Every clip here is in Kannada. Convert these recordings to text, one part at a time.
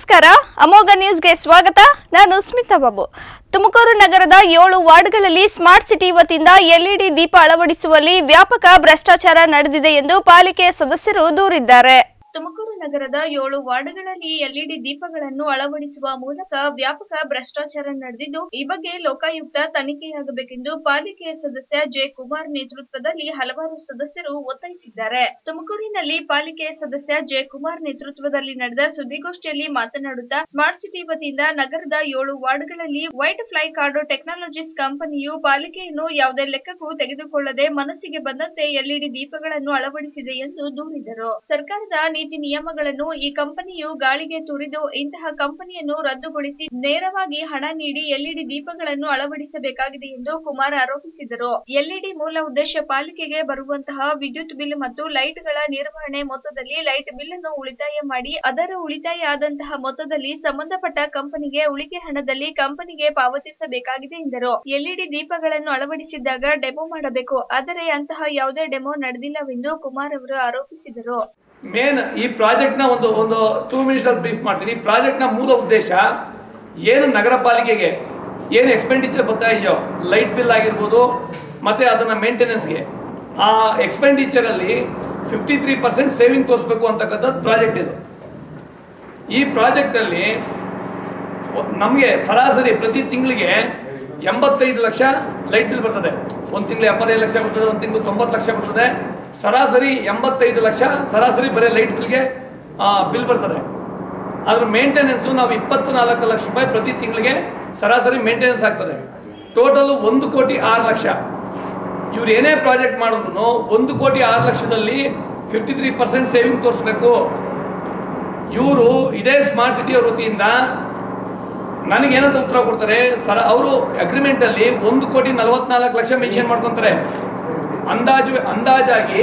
ನಮಸ್ಕಾರ ಅಮೋಘ ನ್ಯೂಸ್ಗೆ ಸ್ವಾಗತ ನಾನು ಸ್ಮಿತಾ ಬಾಬು ತುಮಕೂರು ನಗರದ ಏಳು ವಾರ್ಡ್ಗಳಲ್ಲಿ ಸ್ಮಾರ್ಟ್ ಸಿಟಿ ವತಿಯಿಂದ ಎಲ್ಇಡಿ ದೀಪ ಅಳವಡಿಸುವಲ್ಲಿ ವ್ಯಾಪಕ ಭ್ರಷ್ಟಾಚಾರ ನಡೆದಿದೆ ಎಂದು ಪಾಲಿಕೆ ಸದಸ್ಯರು ದೂರಿದ್ದಾರೆ ತುಮಕೂರು ನಗರದ ಏಳು ವಾರ್ಡ್ಗಳಲ್ಲಿ ಎಲ್ಇಡಿ ದೀಪಗಳನ್ನು ಅಳವಡಿಸುವ ಮೂಲಕ ವ್ಯಾಪಕ ಭ್ರಷ್ಟಾಚಾರ ನಡೆದಿದ್ದು ಈ ಬಗ್ಗೆ ಲೋಕಾಯುಕ್ತ ತನಿಖೆಯಾಗಬೇಕೆಂದು ಪಾಲಿಕೆಯ ಸದಸ್ಯ ಜೆ ಕುಮಾರ್ ನೇತೃತ್ವದಲ್ಲಿ ಹಲವಾರು ಸದಸ್ಯರು ಒತ್ತಾಯಿಸಿದ್ದಾರೆ ತುಮಕೂರಿನಲ್ಲಿ ಪಾಲಿಕೆಯ ಸದಸ್ಯ ಜೆ ಕುಮಾರ್ ನೇತೃತ್ವದಲ್ಲಿ ನಡೆದ ಸುದ್ದಿಗೋಷ್ಠಿಯಲ್ಲಿ ಮಾತನಾಡುತ್ತಾ ಸ್ಮಾರ್ಟ್ ಸಿಟಿ ವತಿಯಿಂದ ನಗರದ ಏಳು ವಾರ್ಡ್ಗಳಲ್ಲಿ ವೈಟ್ ಫ್ಲೈ ಕಾರ್ಡೋ ಟೆಕ್ನಾಲಜೀಸ್ ಕಂಪನಿಯು ಪಾಲಿಕೆಯನ್ನು ಯಾವುದೇ ಲೆಕ್ಕಕ್ಕೂ ತೆಗೆದುಕೊಳ್ಳದೆ ಮನಸ್ಸಿಗೆ ಬಂದಂತೆ ಎಲ್ಇಡಿ ದೀಪಗಳನ್ನು ಅಳವಡಿಸಿದೆ ಎಂದು ದೂರಿದರು ಸರ್ಕಾರದ ನೀತಿ ನಿಯಮಗಳನ್ನು ಈ ಕಂಪನಿಯು ಗಾಳಿಗೆ ತೂರಿದು ಇಂತಹ ಕಂಪನಿಯನ್ನು ರದ್ದುಗೊಳಿಸಿ ನೇರವಾಗಿ ಹಣ ನೀಡಿ ಎಲ್ಇಡಿ ದೀಪಗಳನ್ನು ಅಳವಡಿಸಬೇಕಾಗಿದೆ ಎಂದು ಕುಮಾರ್ ಆರೋಪಿಸಿದರು ಎಲ್ಇಡಿ ಮೂಲ ಉದ್ದೇಶ ಪಾಲಿಕೆಗೆ ಬರುವಂತಹ ವಿದ್ಯುತ್ ಬಿಲ್ ಮತ್ತು ಲೈಟ್ಗಳ ನಿರ್ವಹಣೆ ಮೊತ್ತದಲ್ಲಿ ಲೈಟ್ ಬಿಲ್ ಅನ್ನು ಉಳಿತಾಯ ಮಾಡಿ ಅದರ ಉಳಿತಾಯ ಆದಂತಹ ಮೊತ್ತದಲ್ಲಿ ಸಂಬಂಧಪಟ್ಟ ಕಂಪನಿಗೆ ಉಳಿಕೆ ಹಣದಲ್ಲಿ ಕಂಪನಿಗೆ ಪಾವತಿಸಬೇಕಾಗಿದೆ ಎಂದರು ಎಲ್ಇಡಿ ದೀಪಗಳನ್ನು ಅಳವಡಿಸಿದ್ದಾಗ ಡೆಮೋ ಮಾಡಬೇಕು ಆದರೆ ಅಂತಹ ಯಾವುದೇ ಡೆಮೋ ನಡೆದಿಲ್ಲವೆಂದು ಕುಮಾರ್ ಅವರು ಆರೋಪಿಸಿದರು ಮೇನ್ ಈ ಪ್ರಾಜೆಕ್ಟ್ನ ಒಂದು ಒಂದು ಟೂ ಮಿನಿಟ್ಸ್ ಅಲ್ಲಿ ಬ್ರೀಫ್ ಮಾಡ್ತೀನಿ ಈ ಪ್ರಾಜೆಕ್ಟ್ನ ಮೂಲ ಉದ್ದೇಶ ಏನು ನಗರ ಪಾಲಿಕೆಗೆ ಏನು ಎಕ್ಸ್ಪೆಂಡಿಚರ್ ಬರ್ತಾ ಇದೆಯೋ ಲೈಟ್ ಬಿಲ್ ಆಗಿರ್ಬೋದು ಮತ್ತು ಅದನ್ನು ಮೇಂಟೆನೆನ್ಸ್ಗೆ ಆ ಎಕ್ಸ್ಪೆಂಡಿಚರಲ್ಲಿ ಫಿಫ್ಟಿ ತ್ರೀ ಪರ್ಸೆಂಟ್ ಸೇವಿಂಗ್ ತೋರಿಸ್ಬೇಕು ಅಂತಕ್ಕಂಥದ್ದು ಪ್ರಾಜೆಕ್ಟ್ ಇದು ಈ ಪ್ರಾಜೆಕ್ಟಲ್ಲಿ ನಮಗೆ ಸರಾಸರಿ ಪ್ರತಿ ತಿಂಗಳಿಗೆ ಎಂಬತ್ತೈದು ಲಕ್ಷ ಲೈಟ್ ಬಿಲ್ ಬರ್ತದೆ ಒಂದು ತಿಂಗಳು ಎಪ್ಪತ್ತೈದು ಲಕ್ಷ ಬರ್ತದೆ ಒಂದು ತಿಂಗಳು ತೊಂಬತ್ತು ಲಕ್ಷ ಬರ್ತದೆ ಸರಾಸರಿ ಎಂಬತ್ತೈದು ಲಕ್ಷ ಸರಾಸರಿ ಬರೀ ಲೈಟ್ ಬಿಲ್ಗೆ ಬಿಲ್ ಬರ್ತದೆ ಅದ್ರ ಮೇಂಟೆನೆನ್ಸು ನಾವು ಇಪ್ಪತ್ತು ನಾಲ್ಕು ಲಕ್ಷ ರೂಪಾಯಿ ಪ್ರತಿ ತಿಂಗಳಿಗೆ ಸರಾಸರಿ ಮೇಂಟೆನೆನ್ಸ್ ಆಗ್ತದೆ ಟೋಟಲು ಒಂದು ಕೋಟಿ ಆರು ಲಕ್ಷ ಇವ್ರು ಏನೇ ಪ್ರಾಜೆಕ್ಟ್ ಮಾಡಿದ್ರು ಒಂದು ಕೋಟಿ ಆರು ಲಕ್ಷದಲ್ಲಿ ಫಿಫ್ಟಿ ತ್ರೀ ಪರ್ಸೆಂಟ್ ಸೇವಿಂಗ್ ತೋರಿಸ್ಬೇಕು ಇವರು ಇದೇ ಸ್ಮಾರ್ಟ್ ಸಿಟಿ ಅವ್ರ ವತಿಯಿಂದ ನನಗೇನಂತ ಉತ್ತರ ಕೊಡ್ತಾರೆ ಸರ ಅವರು ಅಗ್ರಿಮೆಂಟಲ್ಲಿ ಒಂದು ಕೋಟಿ ನಲವತ್ನಾಲ್ಕು ಲಕ್ಷ ಮೆನ್ಷನ್ ಮಾಡ್ಕೊತಾರೆ ಅಂದಾಜು ಅಂದಾಜಾಗಿ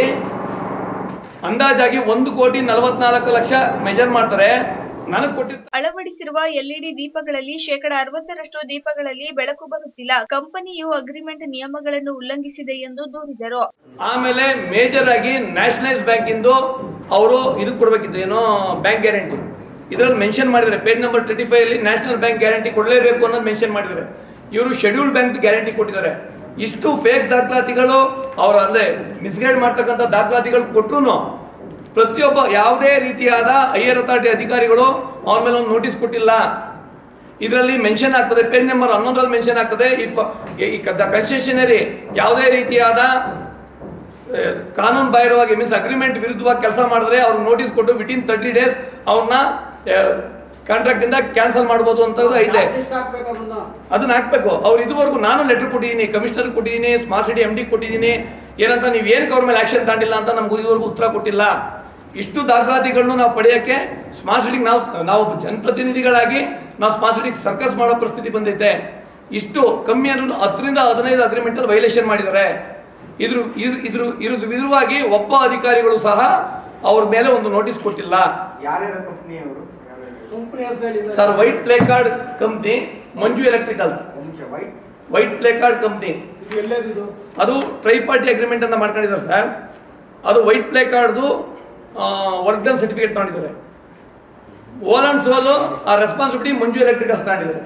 ಅಂದಾಜಾಗಿ ಒಂದು ಕೋಟಿ ನಲವತ್ನಾಲ್ಕು ಲಕ್ಷ ಮೆಜರ್ ಮಾಡ್ತಾರೆ ನನಗೆ ಕೊಟ್ಟಿರ್ತಾರೆ ಅಳವಡಿಸಿರುವ ಎಲ್ಇಡಿ ದೀಪಗಳಲ್ಲಿ ಶೇಕಡ ಅರವತ್ತರಷ್ಟು ದೀಪಗಳಲ್ಲಿ ಬೆಳಕು ಬರುತ್ತಿಲ್ಲ ಕಂಪನಿಯು ಅಗ್ರಿಮೆಂಟ್ ನಿಯಮಗಳನ್ನು ಉಲ್ಲಂಘಿಸಿದೆ ಎಂದು ದೂರಿದರು ಆಮೇಲೆ ಮೇಜರ್ ಆಗಿ ನ್ಯಾಷನಲೈಸ್ ಬ್ಯಾಂಕ್ ಇಂದು ಅವರು ಇದು ಕೊಡಬೇಕಿತ್ತು ಏನೋ ಬ್ಯಾಂಕ್ ಗ್ಯಾರಂಟಿ ಇದರಲ್ಲಿ ಮೆನ್ಷನ್ ಮಾಡಿದ್ದಾರೆ ಪೇಜ್ ನಂಬರ್ ಟ್ವೆಂಟಿ ಫೈವ್ ಅಲ್ಲಿ ನ್ಯಾಷನಲ್ ಬ್ಯಾಂಕ್ ಗ್ಯಾರಂಟಿ ಕೊಡಲೇಬೇಕು ಅನ್ನೋದು ಮೆನ್ಷನ್ ಮಾಡಿದ್ದಾರೆ ಇವರು ಶೆಡ್ಯೂಲ್ಡ್ ಬ್ಯಾಂಕ್ ಗ್ಯಾರಂಟಿ ಕೊಟ್ಟಿದ್ದಾರೆ ಇಷ್ಟು ಫೇಕ್ ದಾಖಲಾತಿಗಳು ಅವರು ಅಂದ್ರೆ ಮಿಸ್ಗೈಡ್ ಮಾಡ್ತಕ್ಕಂಥ ದಾಖಲಾತಿಗಳು ಕೊಟ್ಟರು ಪ್ರತಿಯೊಬ್ಬ ಯಾವುದೇ ರೀತಿಯಾದ ಹೈಯರ್ ಅಥಾರಿಟಿ ಅಧಿಕಾರಿಗಳು ಅವ್ರ ಮೇಲೆ ಒಂದು ನೋಟಿಸ್ ಕೊಟ್ಟಿಲ್ಲ ಇದರಲ್ಲಿ ಮೆನ್ಷನ್ ಆಗ್ತದೆ ಪೇಜ್ ನಂಬರ್ ಹನ್ನೊಂದರಲ್ಲಿ ಮೆನ್ಷನ್ ಆಗ್ತದೆ ಇಫ್ ಕನ್ಸೆಷನರಿ ಯಾವುದೇ ರೀತಿಯಾದ ಆ, ಕಾನೂನು ಬಾಹಿರವಾಗಿ ಮೀನ್ಸ್ ಅಗ್ರಿಮೆಂಟ್ ವಿರುದ್ಧವಾಗಿ ಕೆಲಸ ಮಾಡಿದ್ರೆ ಅವ್ರಿಗೆ ನೋಟಿಸ್ ಕೊಟ್ಟು ವಿಟಿನ್ ತರ್ಟಿ ಡೇಸ್ ಅವ್ರನ್ನ ಕಾಂಟ್ರಾಕ್ಟ್ ಇಂದ ಕ್ಯಾನ್ಸಲ್ ಮಾಡ್ಬೋದು ಅಂತ ಇದೆ ಅದನ್ನ ಹಾಕ್ಬೇಕು ಅವ್ರು ಇದುವರೆಗೂ ನಾನು ಲೆಟರ್ ಕೊಟ್ಟಿದ್ದೀನಿ ಕಮಿಷನರ್ ಕೊಟ್ಟಿದ್ದೀನಿ ಸ್ಮಾರ್ಟ್ ಸಿಟಿ ಎಂ ಡಿ ಕೊಟ್ಟಿದ್ದೀನಿ ಏನಂತ ನೀವು ಏನಕ್ಕೆ ಅವ್ರ ಮೇಲೆ ಆಕ್ಷನ್ ತಗೊಂಡಿಲ್ಲ ಅಂತ ನಮ್ಗೆ ಇದುವರೆಗೂ ಉತ್ತರ ಕೊಟ್ಟಿಲ್ಲ ಇಷ್ಟು ದಾಖಲಾತಿಗಳನ್ನು ನಾವು ಪಡೆಯೋಕ್ಕೆ ಸ್ಮಾರ್ಟ್ ಸಿಟಿಗೆ ನಾವು ನಾವು ಜನಪ್ರತಿನಿಧಿಗಳಾಗಿ ನಾವು ಸ್ಮಾರ್ಟ್ ಸಿಟಿಗೆ ಸರ್ಕಸ್ ಮಾಡೋ ಪರಿಸ್ಥಿತಿ ಬಂದೈತೆ ಇಷ್ಟು ಕಮ್ಮಿ ಅಂದ್ರೆ ಹತ್ತರಿಂದ ಹದಿನೈದು ಅಗ್ರಿಮೆಂಟ್ ಅಲ್ಲಿ ವೈಲೇಷನ್ ಮಾಡಿದ್ದಾರೆ ಇದ್ರ ಇದ್ರ ಇದ್ರ ಇದ್ರ ವಿರುದ್ಧವಾಗಿ ಒಬ್ಬ ಅಧಿಕಾರಿಗಳು ಸಹ ಅವ್ರ ಮೇಲೆ ಒಂದು ನೋಟಿಸ್ ಕೊಟ್ಟಿಲ್ಲ ಯಾರ್ಯಾರ ಕಂಪ್ನಿ ಅವರು ಕಂಪನಿ ಹೆಸರು ಹೇಳಿದ್ರೆ sir White Play Card company Manju Electricals ವಂಶ White White Play Card company ಇದು ಎಲ್ಲೇದಿದು ಅದು ಟ್ರೈ ಪಾರ್ಟಿ ಅಗ್ರಿಮೆಂಟ್ ಅಂತ ಮಾಡ್ಕೊಂಡಿದ್ದಾರೆ ಸರ್ ಅದು ವೈಟ್ ಪ್ಲೇ ಕಾರ್ಡ್ದು ವರ್ಕ್ ಡನ್ ಸರ್ಟಿಫಿಕೇಟ್ ತಗೊಂಡಿದ್ದಾರೆ ಓಲ್ ಅಂಡ್ ಸೋಲು ಆ ರೆಸ್ಪಾನ್ಸಿಬಿಲಿಟಿ ಮಂಜು ಎಲೆಕ್ಟ್ರಿಕಲ್ಸ್ ತಗೊಂಡಿದ್ದಾರೆ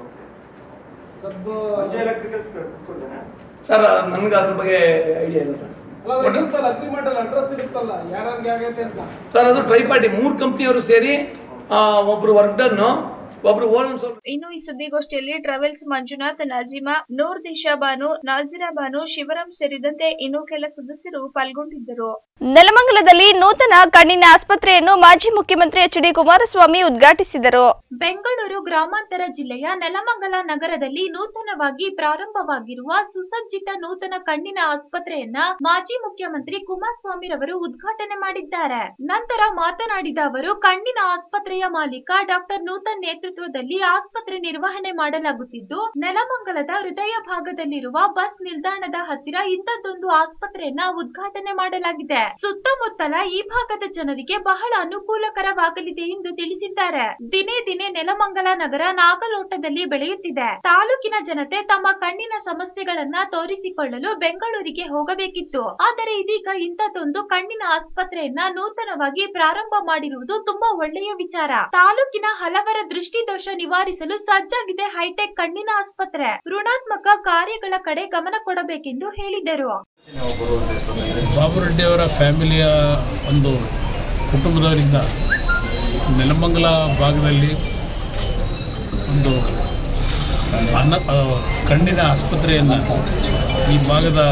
ಸಬ್ ವಂಶ ಎಲೆಕ್ಟ್ರಿಕಲ್ಸ್ ಕೊಡ್ತೇನೆ ಸರ್ ನನಗೆ ಅದ್ರ ಬಗ್ಗೆ ಐಡಿಯಾ ಇಲ್ಲ ಸರ್ ಅಲ್ಲ ಅದು ಇರುತ್ತಲ್ಲ ಅಗ್ರಿಮೆಂಟ್ ಅಲ್ಲಿ ಅಡ್ರೆಸ್ ಇರುತ್ತಲ್ಲ ಯಾರ್ಯಾರಿಗೆ ಆಗೈತೆ ಅಂತ ಸರ್ ಅದು ಟ್ರೈ ಪಾರ್ಟಿ ಮೂರು ಕಂಪ್ನಿಯವರು ಸೇರಿ ಆ, ಒಬ್ರು ವರ್ಕ್ ಡನ್ನು ಒಬ್ರು ಓಲ್ ಅಂಡ್ ಸೋಲ್ ಇನ್ನು ಈ ಸುದ್ದಿಗೋಷ್ಠಿಯಲ್ಲಿ ಟ್ರಾವೆಲ್ಸ್ ಮಂಜುನಾಥ್ ನಾಜಿಮಾ ನೂರ್ ದಿಶಾ ಬಾನು ನಾಜಿರಾ ಬಾನು ಶಿವರಾಂ ಸೇರಿದಂತೆ ಇನ್ನು ಕೆಲ ಸದಸ್ಯರು ಪಾಲ್ಗೊಂಡಿದ್ದರು ನೆಲಮಂಗಲದಲ್ಲಿ ನೂತನ ಕಣ್ಣಿನ ಆಸ್ಪತ್ರೆಯನ್ನು ಮಾಜಿ ಮುಖ್ಯಮಂತ್ರಿ ಎಚ್ ಡಿ ಕುಮಾರಸ್ವಾಮಿ ಉದ್ಘಾಟಿಸಿದರು ಬೆಂಗಳೂರು ಗ್ರಾಮಾಂತರ ಜಿಲ್ಲೆಯ ನೆಲಮಂಗಲ ನಗರದಲ್ಲಿ ನೂತನವಾಗಿ ಪ್ರಾರಂಭವಾಗಿರುವ ಸುಸಜ್ಜಿತ ನೂತನ ಕಣ್ಣಿನ ಆಸ್ಪತ್ರೆಯನ್ನ ಮಾಜಿ ಮುಖ್ಯಮಂತ್ರಿ ಕುಮಾರಸ್ವಾಮಿರವರು ಉದ್ಘಾಟನೆ ಮಾಡಿದ್ದಾರೆ ನಂತರ ಮಾತನಾಡಿದ ಅವರು ಕಣ್ಣಿನ ಆಸ್ಪತ್ರೆಯ ಮಾಲೀಕ ಡಾಕ್ಟರ್ ನೂತನ್ ನೇತೃತ್ವ ನೇತೃತ್ವದಲ್ಲಿ ಆಸ್ಪತ್ರೆ ನಿರ್ವಹಣೆ ಮಾಡಲಾಗುತ್ತಿದ್ದು ನೆಲಮಂಗಲದ ಹೃದಯ ಭಾಗದಲ್ಲಿರುವ ಬಸ್ ನಿಲ್ದಾಣದ ಹತ್ತಿರ ಇಂಥದ್ದೊಂದು ಆಸ್ಪತ್ರೆಯನ್ನ ಉದ್ಘಾಟನೆ ಮಾಡಲಾಗಿದೆ ಸುತ್ತಮುತ್ತಲ ಈ ಭಾಗದ ಜನರಿಗೆ ಬಹಳ ಅನುಕೂಲಕರವಾಗಲಿದೆ ಎಂದು ತಿಳಿಸಿದ್ದಾರೆ ದಿನೇ ದಿನೇ ನೆಲಮಂಗಲ ನಗರ ನಾಗಲೋಟದಲ್ಲಿ ಬೆಳೆಯುತ್ತಿದೆ ತಾಲೂಕಿನ ಜನತೆ ತಮ್ಮ ಕಣ್ಣಿನ ಸಮಸ್ಯೆಗಳನ್ನ ತೋರಿಸಿಕೊಳ್ಳಲು ಬೆಂಗಳೂರಿಗೆ ಹೋಗಬೇಕಿತ್ತು ಆದರೆ ಇದೀಗ ಇಂಥದ್ದೊಂದು ಕಣ್ಣಿನ ಆಸ್ಪತ್ರೆಯನ್ನ ನೂತನವಾಗಿ ಪ್ರಾರಂಭ ಮಾಡಿರುವುದು ತುಂಬಾ ಒಳ್ಳೆಯ ವಿಚಾರ ತಾಲೂಕಿನ ಹಲವರ ದೃಷ್ಟಿದೋಷ ನಿವಾರಿಸಲು ಸಜ್ಜಾಗಿದೆ ಹೈಟೆಕ್ ಕಣ್ಣಿನ ಆಸ್ಪತ್ರೆ ಋಣಾತ್ಮಕ ಕಾರ್ಯಗಳ ಕಡೆ ಗಮನ ಕೊಡಬೇಕೆಂದು ಹೇಳಿದರು ಬಾಬು ರೆಡ್ಡಿ ಅವರ ಫ್ಯಾಮಿಲಿಯ ಒಂದು ಕುಟುಂಬದವರಿಂದ ನೆಲಮಂಗಲ ಭಾಗದಲ್ಲಿ ಒಂದು ಅನ ಆ, ಕಣ್ಣಿನ ಆಸ್ಪತ್ರೆಯನ್ನು ಈ ಭಾಗದ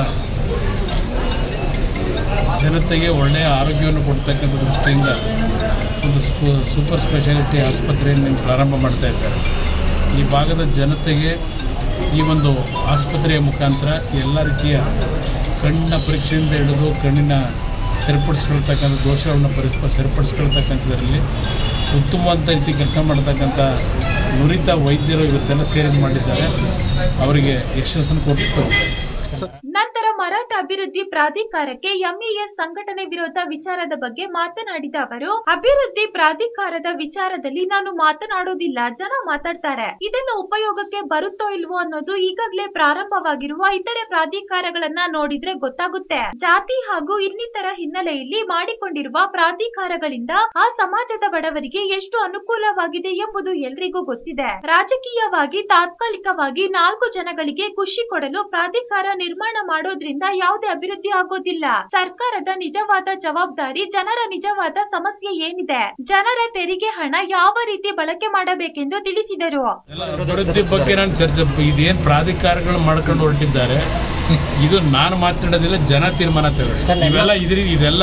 ಜನತೆಗೆ ಒಳ್ಳೆಯ ಆರೋಗ್ಯವನ್ನು ಕೊಡ್ತಕ್ಕಂಥ ದೃಷ್ಟಿಯಿಂದ ಒಂದು ಸ್ಪೂ ಸೂಪರ್ ಸ್ಪೆಷಾಲಿಟಿ ಆಸ್ಪತ್ರೆಯನ್ನು ಪ್ರಾರಂಭ ಮಾಡ್ತಾ ಇದ್ದಾರೆ ಈ ಭಾಗದ ಜನತೆಗೆ ಈ ಒಂದು ಆಸ್ಪತ್ರೆಯ ಮುಖಾಂತರ ಎಲ್ಲ ರೀತಿಯ ಕಣ್ಣಿನ ಪರೀಕ್ಷೆಯಿಂದ ಹಿಡಿದು ಕಣ್ಣಿನ ಸರಿಪಡಿಸ್ಕೊಳ್ತಕ್ಕಂಥ ದೋಷಗಳನ್ನು ಪರಿ ಸರಿಪಡಿಸ್ಕೊಳ್ತಕ್ಕಂಥದ್ರಲ್ಲಿ ಉತ್ತಮವಾದ ರೀತಿ ಕೆಲಸ ಮಾಡ್ತಕ್ಕಂಥ ನುರಿತ ವೈದ್ಯರು ಇವತ್ತೆಲ್ಲ ಸೇರಿ ಮಾಡಿದ್ದಾರೆ ಅವರಿಗೆ ಯಶಸ್ಸನ್ನು ಕೊಟ್ಟು ನಂತರ ಮರಾಠ ಅಭಿವೃದ್ಧಿ ಪ್ರಾಧಿಕಾರಕ್ಕೆ ಎಂಇಎಸ್ ಸಂಘಟನೆ ವಿರೋಧ ವಿಚಾರದ ಬಗ್ಗೆ ಮಾತನಾಡಿದ ಅವರು ಅಭಿವೃದ್ಧಿ ಪ್ರಾಧಿಕಾರದ ವಿಚಾರದಲ್ಲಿ ನಾನು ಮಾತನಾಡೋದಿಲ್ಲ ಜನ ಮಾತಾಡ್ತಾರೆ ಇದನ್ನು ಉಪಯೋಗಕ್ಕೆ ಬರುತ್ತೋ ಇಲ್ವೋ ಅನ್ನೋದು ಈಗಾಗಲೇ ಪ್ರಾರಂಭವಾಗಿರುವ ಇತರೆ ಪ್ರಾಧಿಕಾರಗಳನ್ನ ನೋಡಿದ್ರೆ ಗೊತ್ತಾಗುತ್ತೆ ಜಾತಿ ಹಾಗೂ ಇನ್ನಿತರ ಹಿನ್ನೆಲೆಯಲ್ಲಿ ಮಾಡಿಕೊಂಡಿರುವ ಪ್ರಾಧಿಕಾರಗಳಿಂದ ಆ ಸಮಾಜದ ಬಡವರಿಗೆ ಎಷ್ಟು ಅನುಕೂಲವಾಗಿದೆ ಎಂಬುದು ಎಲ್ರಿಗೂ ಗೊತ್ತಿದೆ ರಾಜಕೀಯವಾಗಿ ತಾತ್ಕಾಲಿಕವಾಗಿ ನಾಲ್ಕು ಜನಗಳಿಗೆ ಖುಷಿ ಕೊಡಲು ಪ್ರಾಧಿಕಾರ ನಿರ್ಮಾಣ ಮಾಡೋದ್ರಿಂದ ಯಾವುದೇ ಅಭಿವೃದ್ಧಿ ಆಗೋದಿಲ್ಲ ಸರ್ಕಾರದ ನಿಜವಾದ ಜವಾಬ್ದಾರಿ ಜನರ ನಿಜವಾದ ಸಮಸ್ಯೆ ಏನಿದೆ ಜನರ ತೆರಿಗೆ ಹಣ ಯಾವ ರೀತಿ ಬಳಕೆ ಮಾಡಬೇಕೆಂದು ತಿಳಿಸಿದರು ಎಲ್ಲ ಅಭಿವೃದ್ಧಿ ಬಗ್ಗೆ ನಾನು ಚರ್ಚೆ ಇದೇನು ಪ್ರಾಧಿಕಾರಗಳು ಮಾಡ್ಕೊಂಡು ಹೊರಟಿದ್ದಾರೆ ಇದು ನಾನು ಮಾತಾಡೋದಿಲ್ಲ ಜನ ತೀರ್ಮಾನ ತಗೊಳ್ಳಿ ಇವೆಲ್ಲ ಇದ್ರಿ ಇದೆಲ್ಲ